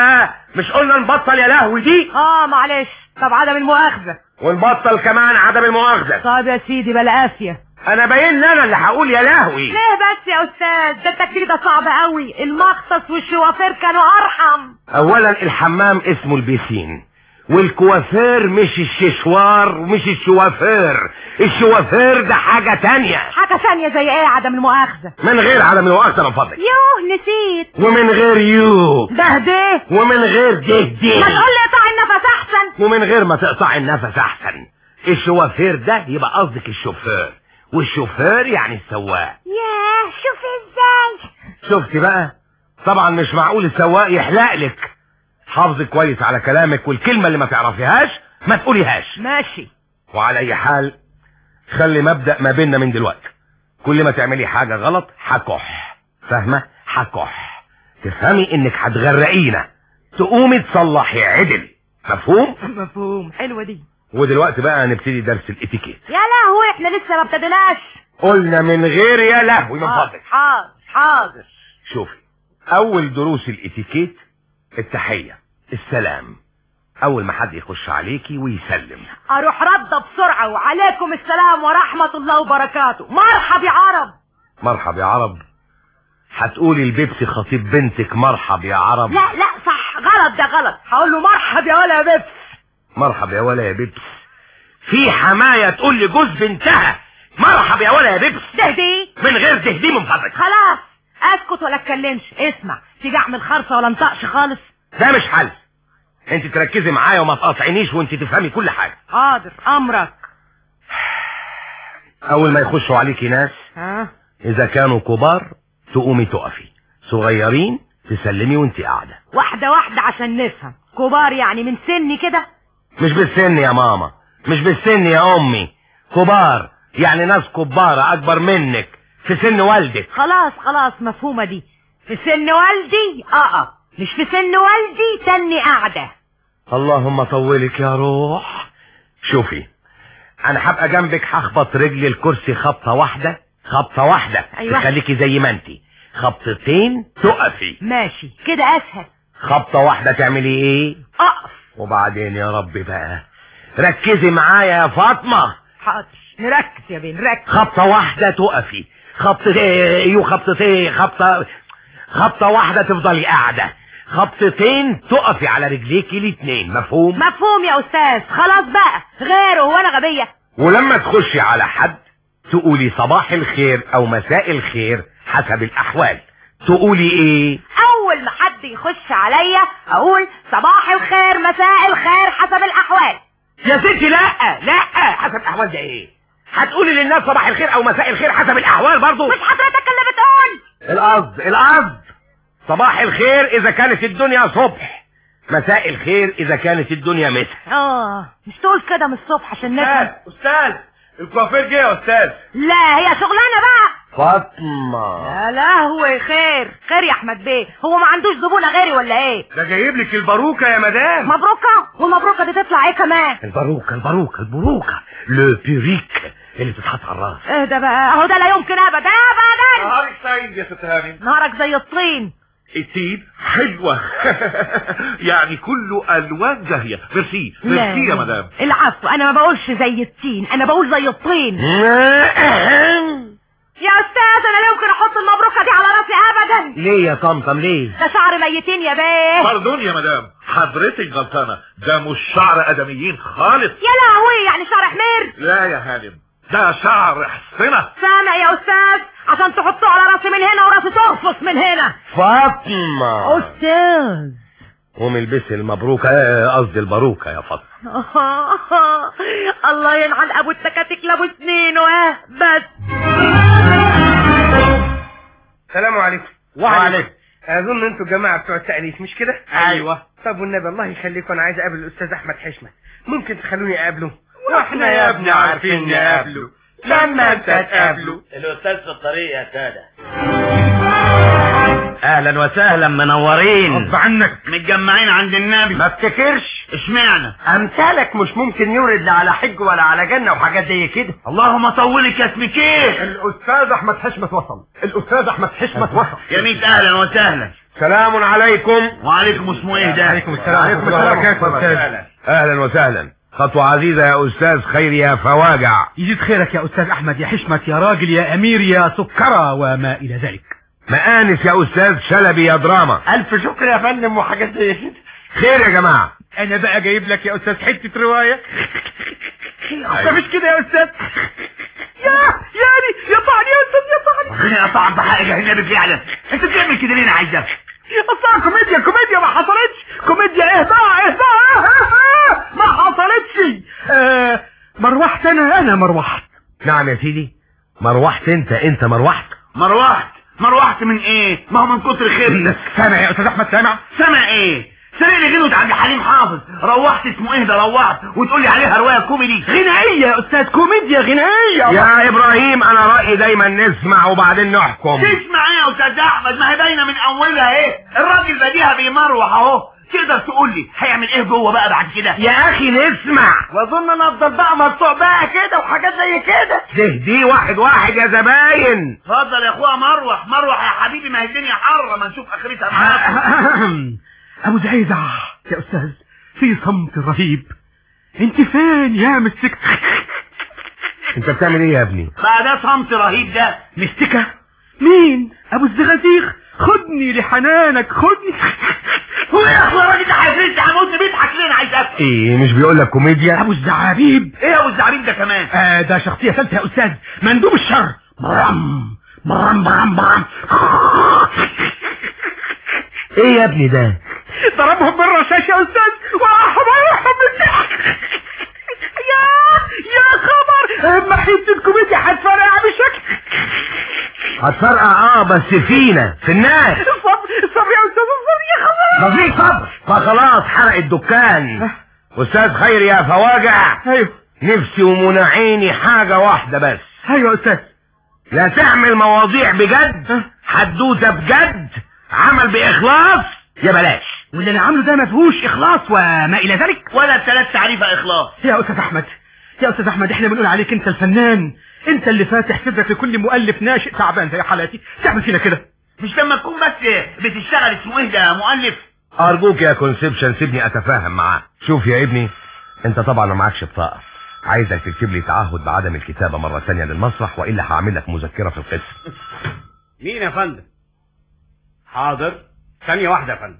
S10: مش قلنا نبطل يا لهوي دي
S4: اه معلش طب عدم المؤاخذة
S10: ونبطل كمان عدم المؤاخذة
S4: طب يا سيدي بلا قاسية
S10: انا باين لي انا اللي هقول يا لهوي
S4: ليه بس يا استاذ ده التكتيك ده صعب قوي المخصص والشوافير كانوا ارحم
S10: اولا الحمام اسمه البيسين والكوافير مش الششوار ومش الشوافير الشوافير ده حاجة تانية
S4: حاجة ثانية زي ايه عدم المؤاخذة
S10: من غير عدم المؤاخذة من فضلك
S4: يوه نسيت
S10: ومن غير يو
S4: ده ده
S10: ومن غير ده
S4: ما
S10: ده
S4: تقول لي اقطع النفس احسن
S10: ومن غير ما تقطع النفس احسن الشوافير ده يبقى قصدك الشوفير والشوفير يعني السواق
S8: ياه شوف ازاي
S10: شفت بقى طبعا مش معقول السواق يحلق لك حافظي كويس على كلامك والكلمة اللي ما تعرفيهاش ما تقوليهاش
S4: ماشي
S10: وعلى اي حال خلي مبدأ ما بيننا من دلوقتي كل ما تعملي حاجة غلط هكح فاهمة هكح تفهمي انك هتغرقينا تقومي تصلحي عدل مفهوم
S4: مفهوم حلوة دي
S10: ودلوقتي بقى نبتدي درس الاتيكيت
S4: يا لهوي احنا لسه ما ابتديناش
S10: قلنا من غير يا لهوي من
S4: آه،
S10: فضلك
S4: حاضر حاضر
S10: شوفي اول دروس الاتيكيت التحية السلام اول ما حد يخش عليكي ويسلم
S4: اروح رده بسرعة وعليكم السلام ورحمة الله وبركاته مرحب يا عرب
S10: مرحب يا عرب هتقولي البيبسي خطيب بنتك مرحب يا عرب
S4: لا لا صح غلط ده غلط هقول له مرحب يا ولا يا بيبس
S10: مرحب يا ولا يا بيبس في حماية تقول لي جوز بنتها مرحب يا ولا يا بيبس
S4: دهدي
S10: من غير تهدي من فضلك
S4: خلاص اسكت ولا اتكلمش اسمع تيجي اعمل خرصة ولا انطقش خالص
S10: ده مش حل انت تركزي معايا وما تقاطعينيش وانت تفهمي كل حاجة
S4: حاضر امرك
S10: اول ما يخشوا عليكي ناس
S4: ها
S10: اذا كانوا كبار تقومي تقفي صغيرين تسلمي وانت قاعدة
S4: واحدة واحدة عشان نفهم كبار يعني من سني كده
S10: مش بالسن يا ماما مش بالسن يا امي كبار يعني ناس كبارة اكبر منك في سن والدك
S4: خلاص خلاص مفهومة دي في سن والدي اه اه مش في سن والدي تاني قاعدة
S10: اللهم طولك يا روح شوفي انا هبقى جنبك هخبط رجلي الكرسي خبطة واحدة خبطة واحدة
S4: أيوة.
S10: تخليكي زي ما انتي خبطتين تقفي
S4: ماشي كده اسهل
S10: خبطة واحدة تعملي ايه
S4: اقف
S10: وبعدين يا رب بقى ركزي معايا يا فاطمة
S4: حاضر نركز يا بيه نركز
S10: خبطة واحدة تقفي خبطتين وخبطتين خبطة خبطة واحدة تفضلي قاعدة خبطتين تقفي على رجليكي الاتنين مفهوم
S4: مفهوم يا استاذ خلاص بقى غيره وانا غبية
S10: ولما تخشي على حد تقولي صباح الخير او مساء الخير حسب الاحوال تقولي ايه
S4: اول ما حد يخش عليا اقول صباح الخير مساء الخير حسب الاحوال
S10: يا ستي لا لا حسب الاحوال ده ايه هتقولي للناس صباح الخير او مساء الخير حسب الاحوال برضو
S4: مش حضرتك اللي بتقول
S10: القصد القصد صباح الخير اذا كانت الدنيا صبح مساء الخير اذا كانت الدنيا مساء
S4: اه مش تقول كده من الصبح عشان نفهم
S10: استاذ الكوافير جه يا استاذ
S4: لا هي شغلانه بقى
S10: فاطمه
S4: يا لهوي خير خير يا احمد بيه هو ما عندوش زبونه غيري ولا ايه
S10: ده جايب لك الباروكه يا مدام
S4: مبروكه والمبروكه دي تطلع ايه كمان
S10: الباروكه الباروكه الباروكه لو بيريك اللي تتحط على الراس
S4: ايه ده بقى اهو ده لا يمكن ابدا ابدا
S11: نهارك سعيد يا ست هانم
S4: نهارك زي الطين
S11: التين حلوة يعني كله الوان زاهية ميرسي ميرسي يا مدام
S4: العفو انا ما بقولش زي التين انا بقول زي الطين يا استاذ انا لا يمكن احط المبروكه دي على راسي ابدا
S10: ليه يا طمطم ليه
S4: ده شعر ميتين يا بيه
S11: باردون يا مدام حضرتك غلطانة ده مش شعر ادميين خالص
S4: يا لهوي يعني شعر حمير
S11: لا يا هانم ده شعر حصنة
S4: سامع يا استاذ عشان تحطوه على راسي من هنا وراسي ترفص من هنا
S10: فاطمه
S4: استاذ
S10: قومي البسي المبروكه آه، قصدي الباروكه يا فاطمه
S4: الله ينعل ابو التكاتك لابو سنين واه بس
S12: السلام عليكم
S10: وعليكم
S12: اظن انتوا جماعه بتوع التأليف مش كده
S11: ايوه
S12: طب والنبي الله يخليكم انا عايز اقابل الاستاذ احمد حشمت ممكن تخلوني اقابله
S11: واحنا يا ابني عارفين نقابله لما انت تقابله
S13: الاستاذ في الطريق يا ساده
S10: اهلا وسهلا منورين
S11: غصب عنك
S13: متجمعين عند النبي
S10: ما افتكرش
S13: اشمعنى
S10: امثالك مش ممكن يورد لا على حج ولا على جنه وحاجات زي كده
S13: اللهم طولك يا اسمك ايه
S2: الاستاذ احمد حشمت وصل الاستاذ احمد حشمت وصل
S13: يا ميت اهلا وسهلا
S10: سلام عليكم
S13: وعليكم اسمه ايه ده
S10: عليكم السلام عليكم السلام وبركاته أستاذ. اهلا وسهلا خطوة عزيزة يا استاذ خير يا فواجع
S3: يزيد خيرك يا استاذ احمد يا حشمت يا راجل يا امير يا سكرة وما الى ذلك
S10: مآنس يا استاذ شلبي يا دراما
S12: الف شكر يا فندم وحاجات زي كده
S10: خير يا جماعة
S3: انا بقى جايب لك يا استاذ حتة رواية أصل مش كده يا استاذ يا يعني يطعني يا استاذ يطعني
S13: ربنا يقطعك بحق النبي فعلا انت بتعمل كده ليه انا عايزك
S3: اصلا كوميديا كوميديا ما حصلتش كوميديا ايه بقى ايه بقى إيه إيه ما حصلتش آه مروحت انا انا مروحت
S10: نعم يا سيدي مروحت انت انت مروحت
S13: مروحت مروحت من ايه ما هو من كتر خير
S3: سامع يا استاذ احمد سامع
S13: سامع ايه سرق لي غنوة عبد الحليم حافظ روحت اسمه ايه ده روحت وتقول لي عليها رواية كوميدي
S3: غنائية يا استاذ كوميديا غنائية
S10: يا ابراهيم انا رأيي دايما نسمع وبعدين نحكم
S13: تسمع ايه يا استاذ احمد ما هي باينه من اولها ايه الراجل بديها بيمروح اهو تقدر تقول لي هيعمل ايه جوه بقى بعد كده
S10: يا اخي نسمع
S12: واظن انا افضل بقى مقطوع بقى كده وحاجات زي كده
S10: تهدي واحد واحد يا زباين
S13: اتفضل يا اخويا مروح مروح يا حبيبي ما هي الدنيا حاره ما نشوف اخرتها معاك
S3: ابو زعيزع يا استاذ في صمت رهيب انت فين يا مسك
S10: انت بتعمل ايه يا ابني
S13: بقى ده صمت رهيب ده
S3: مستكة مين ابو الزغازيغ خدني لحنانك خدني
S13: هو يا اخويا الراجل ده هيفرد هموت بيضحك ليه انا عايز افهم
S10: ايه مش بيقول لك كوميديا
S3: ابو الزعابيب
S13: ايه يا ابو الزعبيب ده كمان
S3: آه ده شخصية ثالثة يا استاذ مندوب الشر برم برم برم برم
S10: ايه يا ابني ده
S3: ضربهم بالرشاش يا استاذ وراحوا راحوا بالضحك يا يا خبر محيط الكوميديا هتفرقع بشكل
S10: هتفرقع اه بس فينا في الناس
S3: الصبر الصبر يا استاذ الصبر يا خبر
S10: مفيش صبر فخلاص حرق الدكان استاذ خير يا فواجع
S3: ايوه
S10: نفسي ومنى عيني حاجة واحدة بس
S3: ايوه يا استاذ
S10: لا تعمل مواضيع بجد حدوته بجد عمل باخلاص يا بلاش
S3: واللي انا عامله ده ما فيهوش اخلاص وما الى ذلك
S13: ولا ثلاث تعريفه اخلاص
S3: يا استاذ احمد يا استاذ احمد احنا بنقول عليك انت الفنان انت اللي فاتح صدرك لكل مؤلف ناشئ تعبان زي حالاتي تعمل فينا كده
S13: مش لما تكون بس بتشتغل اسمه ايه ده مؤلف
S10: ارجوك يا كونسبشن سيبني اتفاهم معاه شوف يا ابني انت طبعا ما معكش بطاقه عايزك تكتب لي تعهد بعدم الكتابه مره ثانيه للمسرح والا هعمل لك مذكره في القسم
S12: مين يا فندم حاضر ثانية واحدة يا فندم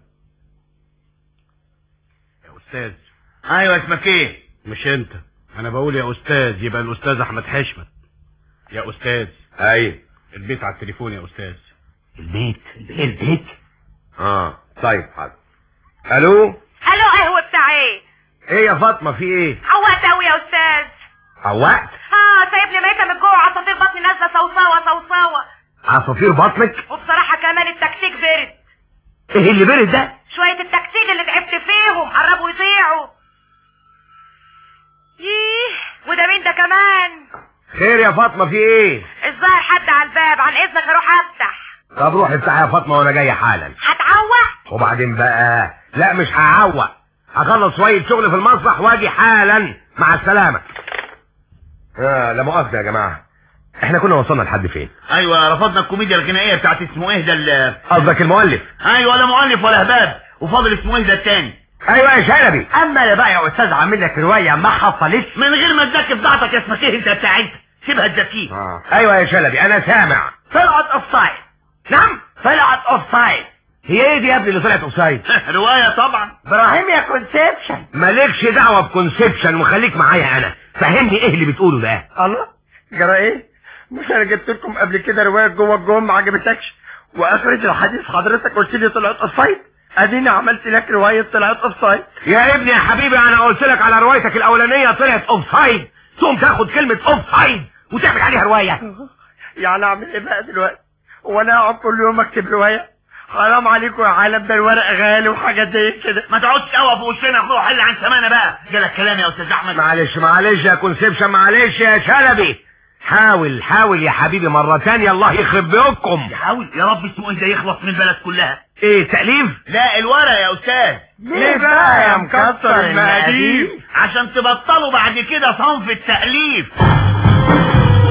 S12: يا استاذ
S13: ايوه اسمك ايه
S12: مش انت انا بقول يا استاذ يبقى الاستاذ احمد حشمت يا استاذ
S10: اي
S12: البيت على التليفون يا استاذ
S13: البيت البيت
S10: اه طيب حاضر الو
S4: الو قهوة بتاع ايه
S10: ايه يا فاطمه في ايه
S4: عوقت اوي يا استاذ
S10: عوقت
S4: اه سايبني ميتة من جوه عصافير بطني نازلة صوصاوة صوصاوة
S10: عصافير بطنك
S4: وبصراحة كمان التكتيك برد
S10: ايه اللي برد ده
S4: شوية التكتيك اللي تعبت فيهم قربوا يضيعوا ييه وده مين ده كمان
S10: خير يا فاطمه في ايه
S4: الظاهر حد على الباب عن اذنك اروح افتح
S10: طب روح افتح يا فاطمه وانا جاي حالا
S4: هتعوق
S10: وبعدين بقى لا مش هعوق هخلص شويه شغل في المسرح واجي حالا مع السلامه آه لا مؤاخذه يا جماعه احنا كنا وصلنا لحد فين
S13: ايوه رفضنا الكوميديا الغنائيه بتاعت اسمه ايه ده ال-
S10: قصدك المؤلف
S13: ايوه ولا مؤلف ولا هباب وفاضل اسمه ايه ده التاني
S10: ايوه يا شلبي
S12: اما يا بقى يا استاذ عامل لك رواية ما حصلتش
S13: من غير ما تذاكر بتاعتك اسمك ايه انت بتاع انت سيبها تذاكيه
S10: آه. ايوه يا شلبي انا سامع
S12: طلعت اوف سايد
S10: نعم
S12: طلعت اوف سايد
S10: هي ايه دي يا ابني اللي طلعت اوفسايد
S13: روايه طبعا
S12: ابراهيم يا كونسبشن
S10: مالكش دعوه بكونسبشن وخليك معايا انا فهمني ايه اللي بتقوله ده
S12: الله جرى ايه مش انا جبت لكم قبل كده روايه جوه الجم ما عجبتكش واخرج الحديث حضرتك قلت لي طلعت اوف سايد اديني عملت لك روايه طلعت اوف سايد
S10: يا ابني يا حبيبي انا قلت لك على روايتك الاولانيه طلعت اوفسايد ثم تاخد كلمه اوفسايد وتعمل عليها روايه
S12: يعني اعمل ايه بقى دلوقتي هو انا اقعد كل يوم اكتب روايه حرام عليكم يا عالم ده الورق غالي وحاجات زي كده
S13: ما تقعدش قوي في وشنا يا اخويا حل عن سمانه بقى جالك كلام يا استاذ احمد
S10: معلش معلش يا كونسبشن معلش يا شلبي حاول حاول يا حبيبي مرة تانية الله يخرب بيوتكم
S13: حاول يا رب اسمه ايه ده يخلص من البلد كلها
S10: ايه تأليف
S13: لا الورق يا استاذ
S12: ليه بقى يا مكسر المقادير
S13: عشان تبطلوا بعد كده صنف التأليف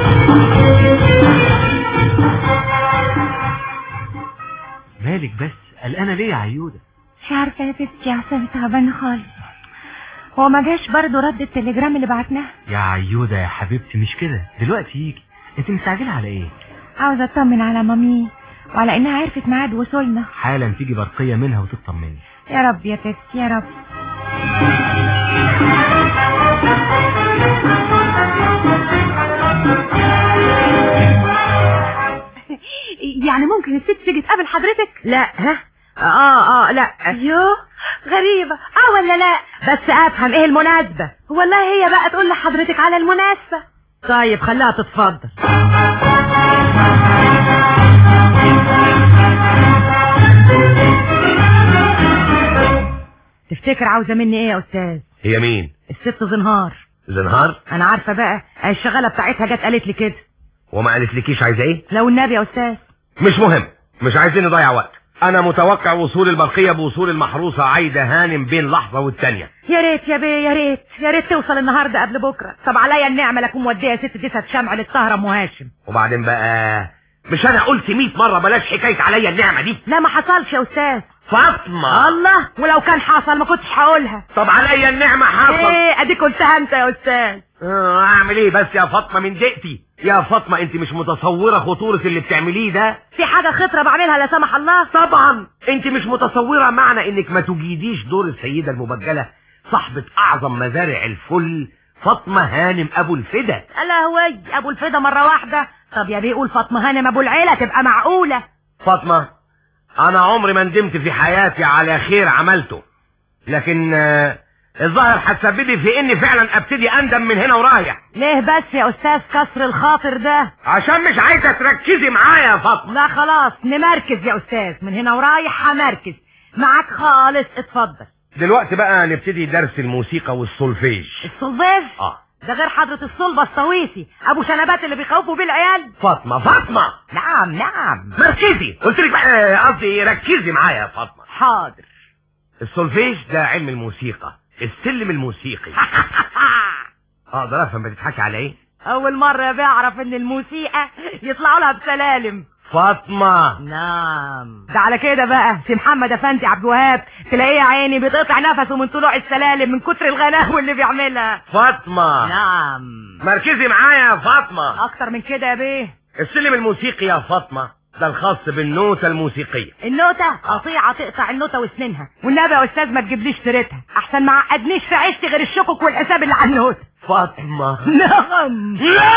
S3: مالك بس
S14: قلقانه ليه يا عيوده
S6: مش عارفة يا ستي عصابي تعبانة خالص هو ما جاش برضه رد التليجرام اللي بعتناه
S14: يا عيوده يا حبيبتي مش كده دلوقتي يجي انت مستعجله على ايه
S6: عاوزة اطمن على مامي وعلى انها عرفت ميعاد وصولنا
S14: حالا تيجي برقيه منها وتطمني
S6: يا رب يا بيبسي يا رب
S8: يعني ممكن الست تيجي تقابل حضرتك
S6: لا ها اه اه لا
S8: يوه غريبة اه ولا لا
S6: بس افهم ايه المناسبة
S8: والله هي بقى تقول لحضرتك على المناسبة
S6: طيب خليها تتفضل تفتكر عاوزة مني ايه يا استاذ
S10: هي مين
S6: الست زنهار
S10: زنهار
S6: انا عارفة بقى الشغالة بتاعتها جت قالت لي كده
S10: وما قالتلكيش عايزه ايه
S6: لو النبي يا استاذ
S10: مش مهم مش عايزين نضيع وقت انا متوقع وصول البرقيه بوصول المحروسه عايده هانم بين لحظه والتانيه
S6: يا ريت يا بيه يا ريت يا ريت توصل النهارده قبل بكره طب عليا النعمه لكم موديه ست تسعة شمع للطهره ام هاشم
S10: وبعدين بقى مش انا قلت 100 مره بلاش حكايه عليا النعمه دي
S6: لا ما حصلش يا استاذ
S10: فاطمه
S6: الله ولو كان حصل ما كنتش هقولها
S10: طب عليا النعمه حصل
S6: ايه اديك قلتها انت يا استاذ
S10: آه، اعمل ايه بس يا فاطمه من دقتي يا فاطمه انت مش متصوره خطوره اللي بتعمليه ده
S6: في حاجه خطره بعملها لا سمح الله
S10: طبعا انت مش متصوره معنى انك ما تجيديش دور السيده المبجله صاحبه اعظم مزارع الفل فاطمه هانم ابو الفدا
S6: الا هوي ابو الفدا مره واحده طب يا بيه قول فاطمه هانم ابو العيله تبقى معقوله
S10: فاطمه انا عمري ما ندمت في حياتي على خير عملته لكن آه، الظاهر هتسببي في اني فعلا ابتدي اندم من هنا ورايح
S6: ليه بس يا استاذ كسر الخاطر ده
S10: عشان مش عايزه تركزي معايا يا فاطمه
S6: لا خلاص نمركز يا استاذ من هنا ورايح همركز معاك خالص اتفضل
S10: دلوقتي بقى نبتدي درس الموسيقى والسولفيج
S6: الصلباز
S10: اه
S6: ده غير حضرة الصلبة الصويسي ابو شنبات اللي بيخوفوا بيه العيال
S10: فاطمه فاطمه
S6: نعم نعم
S10: مركزي قلت لك بقى قصدي ركزي معايا يا فاطمه
S6: حاضر
S10: السولفيج ده علم الموسيقى السلم الموسيقي اقدر افهم بتضحكي على ايه
S6: اول مرة يا بيه اعرف ان الموسيقى يطلعوا لها بسلالم
S10: فاطمه
S6: نعم ده على كده بقى سي محمد افندي عبد الوهاب تلاقيه يا عيني بيتقطع نفسه من طلوع السلالم من كتر الغناوه اللي بيعملها
S10: فاطمه
S6: نعم
S10: مركزي معايا يا فاطمه
S6: اكتر من كده يا بيه
S10: السلم الموسيقي يا فاطمه ده الخاص بالنوتة الموسيقية
S6: النوتة قطيعة تقطع النوتة واسنانها والنبي يا استاذ ما تجيبليش سيرتها احسن ما عقدنيش في عيشتي غير الشكك والحساب اللي على النوتة
S10: فاطمة
S6: نعم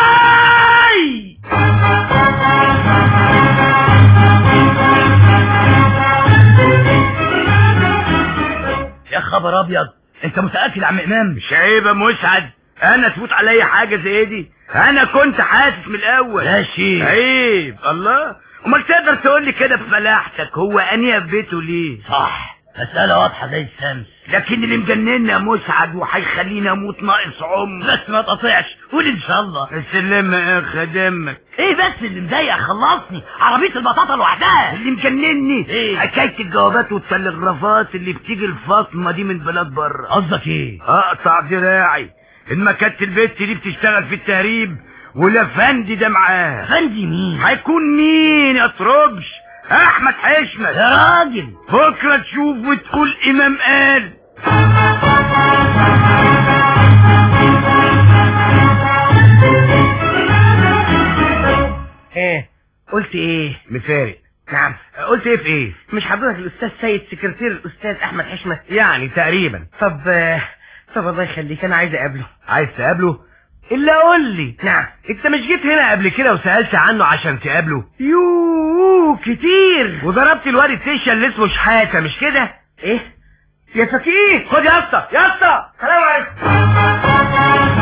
S10: لاي
S7: يا خبر ابيض انت متاكد يا عم امام
S12: مش عيب يا مسعد انا تفوت عليا حاجه زي دي انا كنت حاسس من الاول
S7: ماشي.
S12: عيب الله امال تقدر تقول لي كده بفلاحتك هو اني في بيته ليه
S7: صح مسألة واضحة زي الشمس
S12: لكن اللي مجننا يا مسعد وهيخليني اموت ناقص عمر
S7: بس ما تقطعش قول ان شاء الله
S12: السلم يا خدمك
S7: ايه بس اللي مضايق خلصني عربية البطاطا لوحدها
S12: اللي مجنني
S7: إيه؟
S12: حكايه الجوابات والتلغرافات اللي بتيجي الفاطمه دي من بلاد بره
S7: قصدك ايه
S12: اقطع دراعي ان ما كانت البت دي بتشتغل في التهريب والافندي ده معاها
S7: فندي مين
S12: هيكون مين يا تربش احمد حشمت
S7: يا راجل
S12: بكره تشوف وتقول امام قال
S5: ايه قلت ايه
S10: مفارق
S5: نعم
S10: قلت ايه في ايه
S5: مش حضرتك الاستاذ سيد سكرتير الاستاذ احمد حشمت
S10: يعني تقريبا
S5: طب آه، طب الله يخليك انا عايز اقابله
S10: عايز تقابله الا قول لي
S5: نعم
S10: انت مش جيت هنا قبل كده وسألت عنه عشان تقابله
S5: يوه كتير
S10: وضربت الواد التيشا اللي اسمه شحاتة مش كده
S5: ايه يا فكيه
S10: خد يا اسطى يا اسطى
S5: سلام عليكم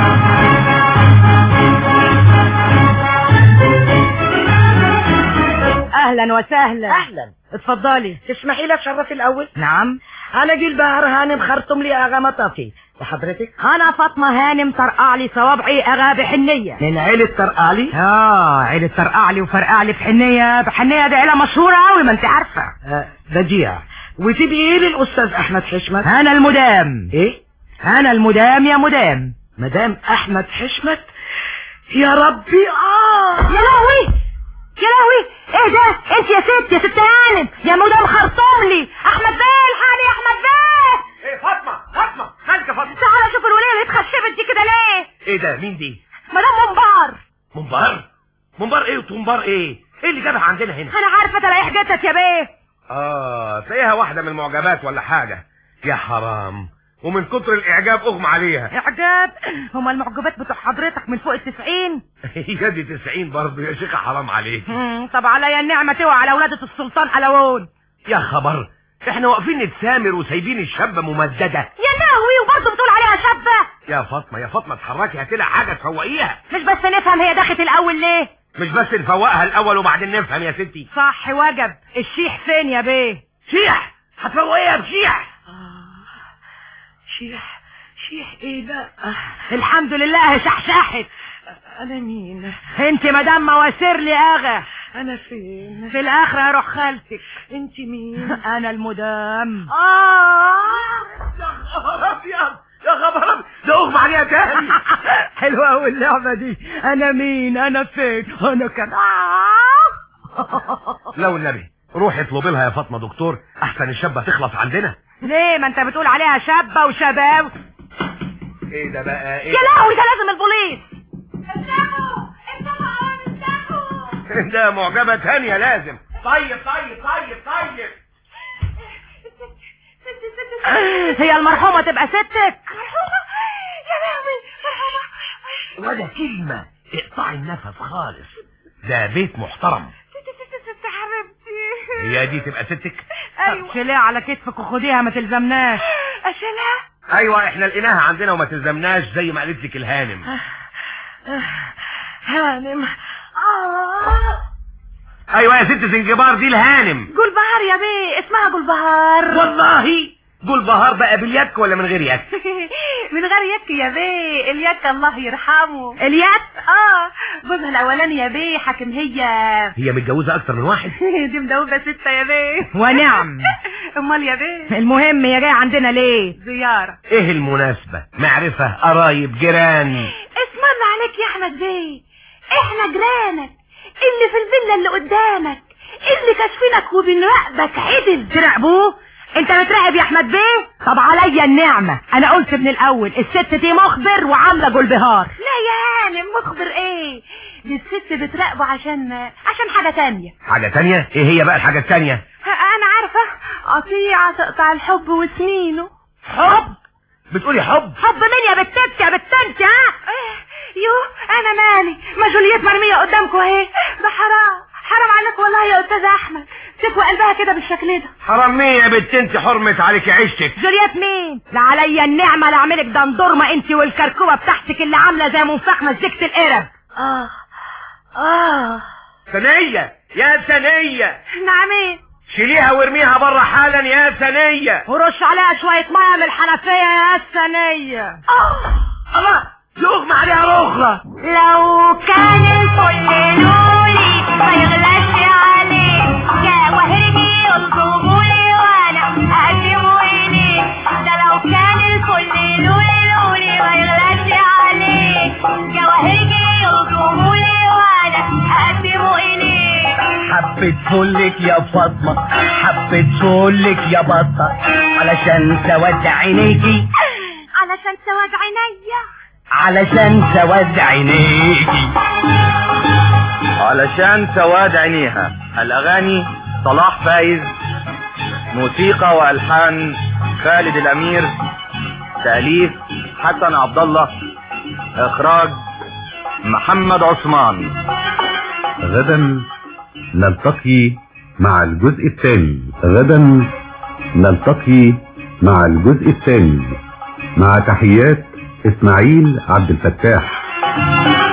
S6: اهلا وسهلا
S5: اهلا
S6: اتفضلي
S5: تسمحي لي اتشرف الاول
S6: نعم
S5: انا جيل بهر هانم خرطم لي اغا مطافي وحضرتك
S6: انا فاطمة هانم طرقع لي صوابعي اغا بحنية
S5: من عيلة ترقالي
S6: اه عيلة طرقع لي وفرقع لي بحنية بحنية دي عيلة مشهورة قوي ما انت عارفة
S5: آه، بديع وتبقي ايه للاستاذ احمد حشمت
S6: انا المدام
S5: ايه
S6: انا المدام يا مدام
S5: مدام احمد حشمت يا ربي اه
S6: يا لهوي يا لهوي ايه ده انت يا ست يا ست هانم يا مدام خرطوم لي
S10: مين دي
S6: مدام منبار
S10: منبار منبار ايه وتنبار ايه ايه اللي جابها عندنا هنا
S6: انا عارفه تلاقيح جتت يا بيه
S10: اه تلاقيها واحدة من المعجبات ولا حاجة يا حرام ومن كتر الاعجاب اغمى عليها
S6: اعجاب هما المعجبات بتوع حضرتك من فوق التسعين
S10: هي دي 90 برضه يا شيخة حرام عليك
S6: مم، طب عليا النعمة توعى على ولادة السلطان حلوون
S10: يا خبر احنا واقفين نتسامر وسايبين الشابة ممددة
S6: يا لهوي وبرضه بتقول عليها شابة
S10: يا فاطمة يا فاطمة اتحركي هاتي لها حاجة تفوقيها
S6: مش بس نفهم هي دخلت الاول ليه
S10: مش بس نفوقها الاول وبعدين نفهم يا ستي
S6: صح وجب الشيح فين يا بيه
S10: شيح هتفوقيها بشيح
S6: شيح شيح ايه بقى الحمد لله شحشحت
S15: انا مين
S6: انت مدام مواسير لي اغا
S15: انا فين
S6: في الاخر هروح خالتك
S15: انت مين
S6: انا المدام
S10: يا خبر ابيض يا خبر ابيض ده اغمى عليها تاني
S6: حلوة قوي اللعبة دي انا مين انا فين انا كان
S10: لو النبي روحي اطلبي لها يا فاطمة دكتور احسن الشابة تخلص عندنا
S6: ليه ما انت بتقول عليها شابة وشباب
S10: ايه ده بقى ايه
S6: يا لهوي ده لازم البوليس
S10: ده معجبة تانية لازم طيب طيب طيب طيب
S6: هي المرحومة تبقى ستك
S10: ولا كلمة اقطعي النفس خالص ده بيت محترم هي دي تبقى ستك
S6: ايوه شيليها على كتفك وخديها ما تلزمناش
S15: اشيلها
S10: ايوه احنا لقيناها عندنا وما تلزمناش زي ما قالت لك الهانم
S15: هانم آه.
S10: ايوه يا ست زنجبار دي الهانم
S15: جول بهار يا بيه اسمها جول بهار
S10: والله جول بهار بقى باليك ولا من غير يك
S15: من غير يك يا بيه اليك الله يرحمه
S6: اليك
S15: اه جوزها الاولاني يا بيه حاكم هي
S10: هي متجوزة اكتر من واحد
S15: دي مدوبة ستة يا بيه
S6: ونعم
S15: امال يا بيه
S6: المهم هي جاية عندنا ليه
S15: زيارة
S10: ايه المناسبة معرفة قرايب جيران
S15: اسم الله عليك يا احمد بيه احنا جيرانك اللي في الفيلا اللي قدامك اللي كاشفينك وبنراقبك عدل
S6: تراقبوه انت بتراقب يا احمد بيه طب عليا النعمة انا قلت من الاول الست دي مخبر وعاملة جلبهار
S15: لا يا هانم مخبر ايه دي الست بتراقبه عشان عشان حاجة تانية
S10: حاجة تانية ايه هي بقى الحاجة التانية
S15: انا عارفة قطيعة تقطع الحب وسنينه
S10: حب بتقولي حب
S6: حب مين يا بتنت يا بتنت ها
S15: يو انا مالي ما جوليات مرمية قدامكم اهي ده حرام حرام عليك والله يا استاذ احمد تكوى قلبها كده بالشكل ده
S10: حرام مين يا بنت انت حرمت عليك عيشتك
S6: جوليات مين لا عليا النعمة لا اعملك دندورمة انت والكركوبة بتاعتك اللي عاملة زي منفخ مزيكة القرب
S15: اه اه
S10: ثانية يا ثانية
S15: نعم ايه
S10: شيليها وارميها بره حالا يا ثانية
S6: ورش عليها شوية مية من الحنفية يا الثانية
S15: اه
S10: الله يغمى عليها رخرة
S4: لو كان الفل لولي ما يغلاش عليه يا وهرجي يلطمولي وانا اقدمه اليه ده لو كان الفل لولي لولي ما يغلاش عليه يا وهرجي يلطمولي وانا اقدمه اليه
S3: حبة فلك يا فاطمة حبة فلك يا بطة علشان سواد عينيكي
S4: علشان سواد عينيا
S3: علشان سواد عينيكي
S16: علشان سواد عينيها الأغاني صلاح فايز موسيقى وألحان خالد الأمير تأليف حسن عبد الله إخراج محمد عثمان
S1: غدا نلتقي مع الجزء الثاني غدا نلتقي مع الجزء الثاني مع تحيات اسماعيل عبد الفتاح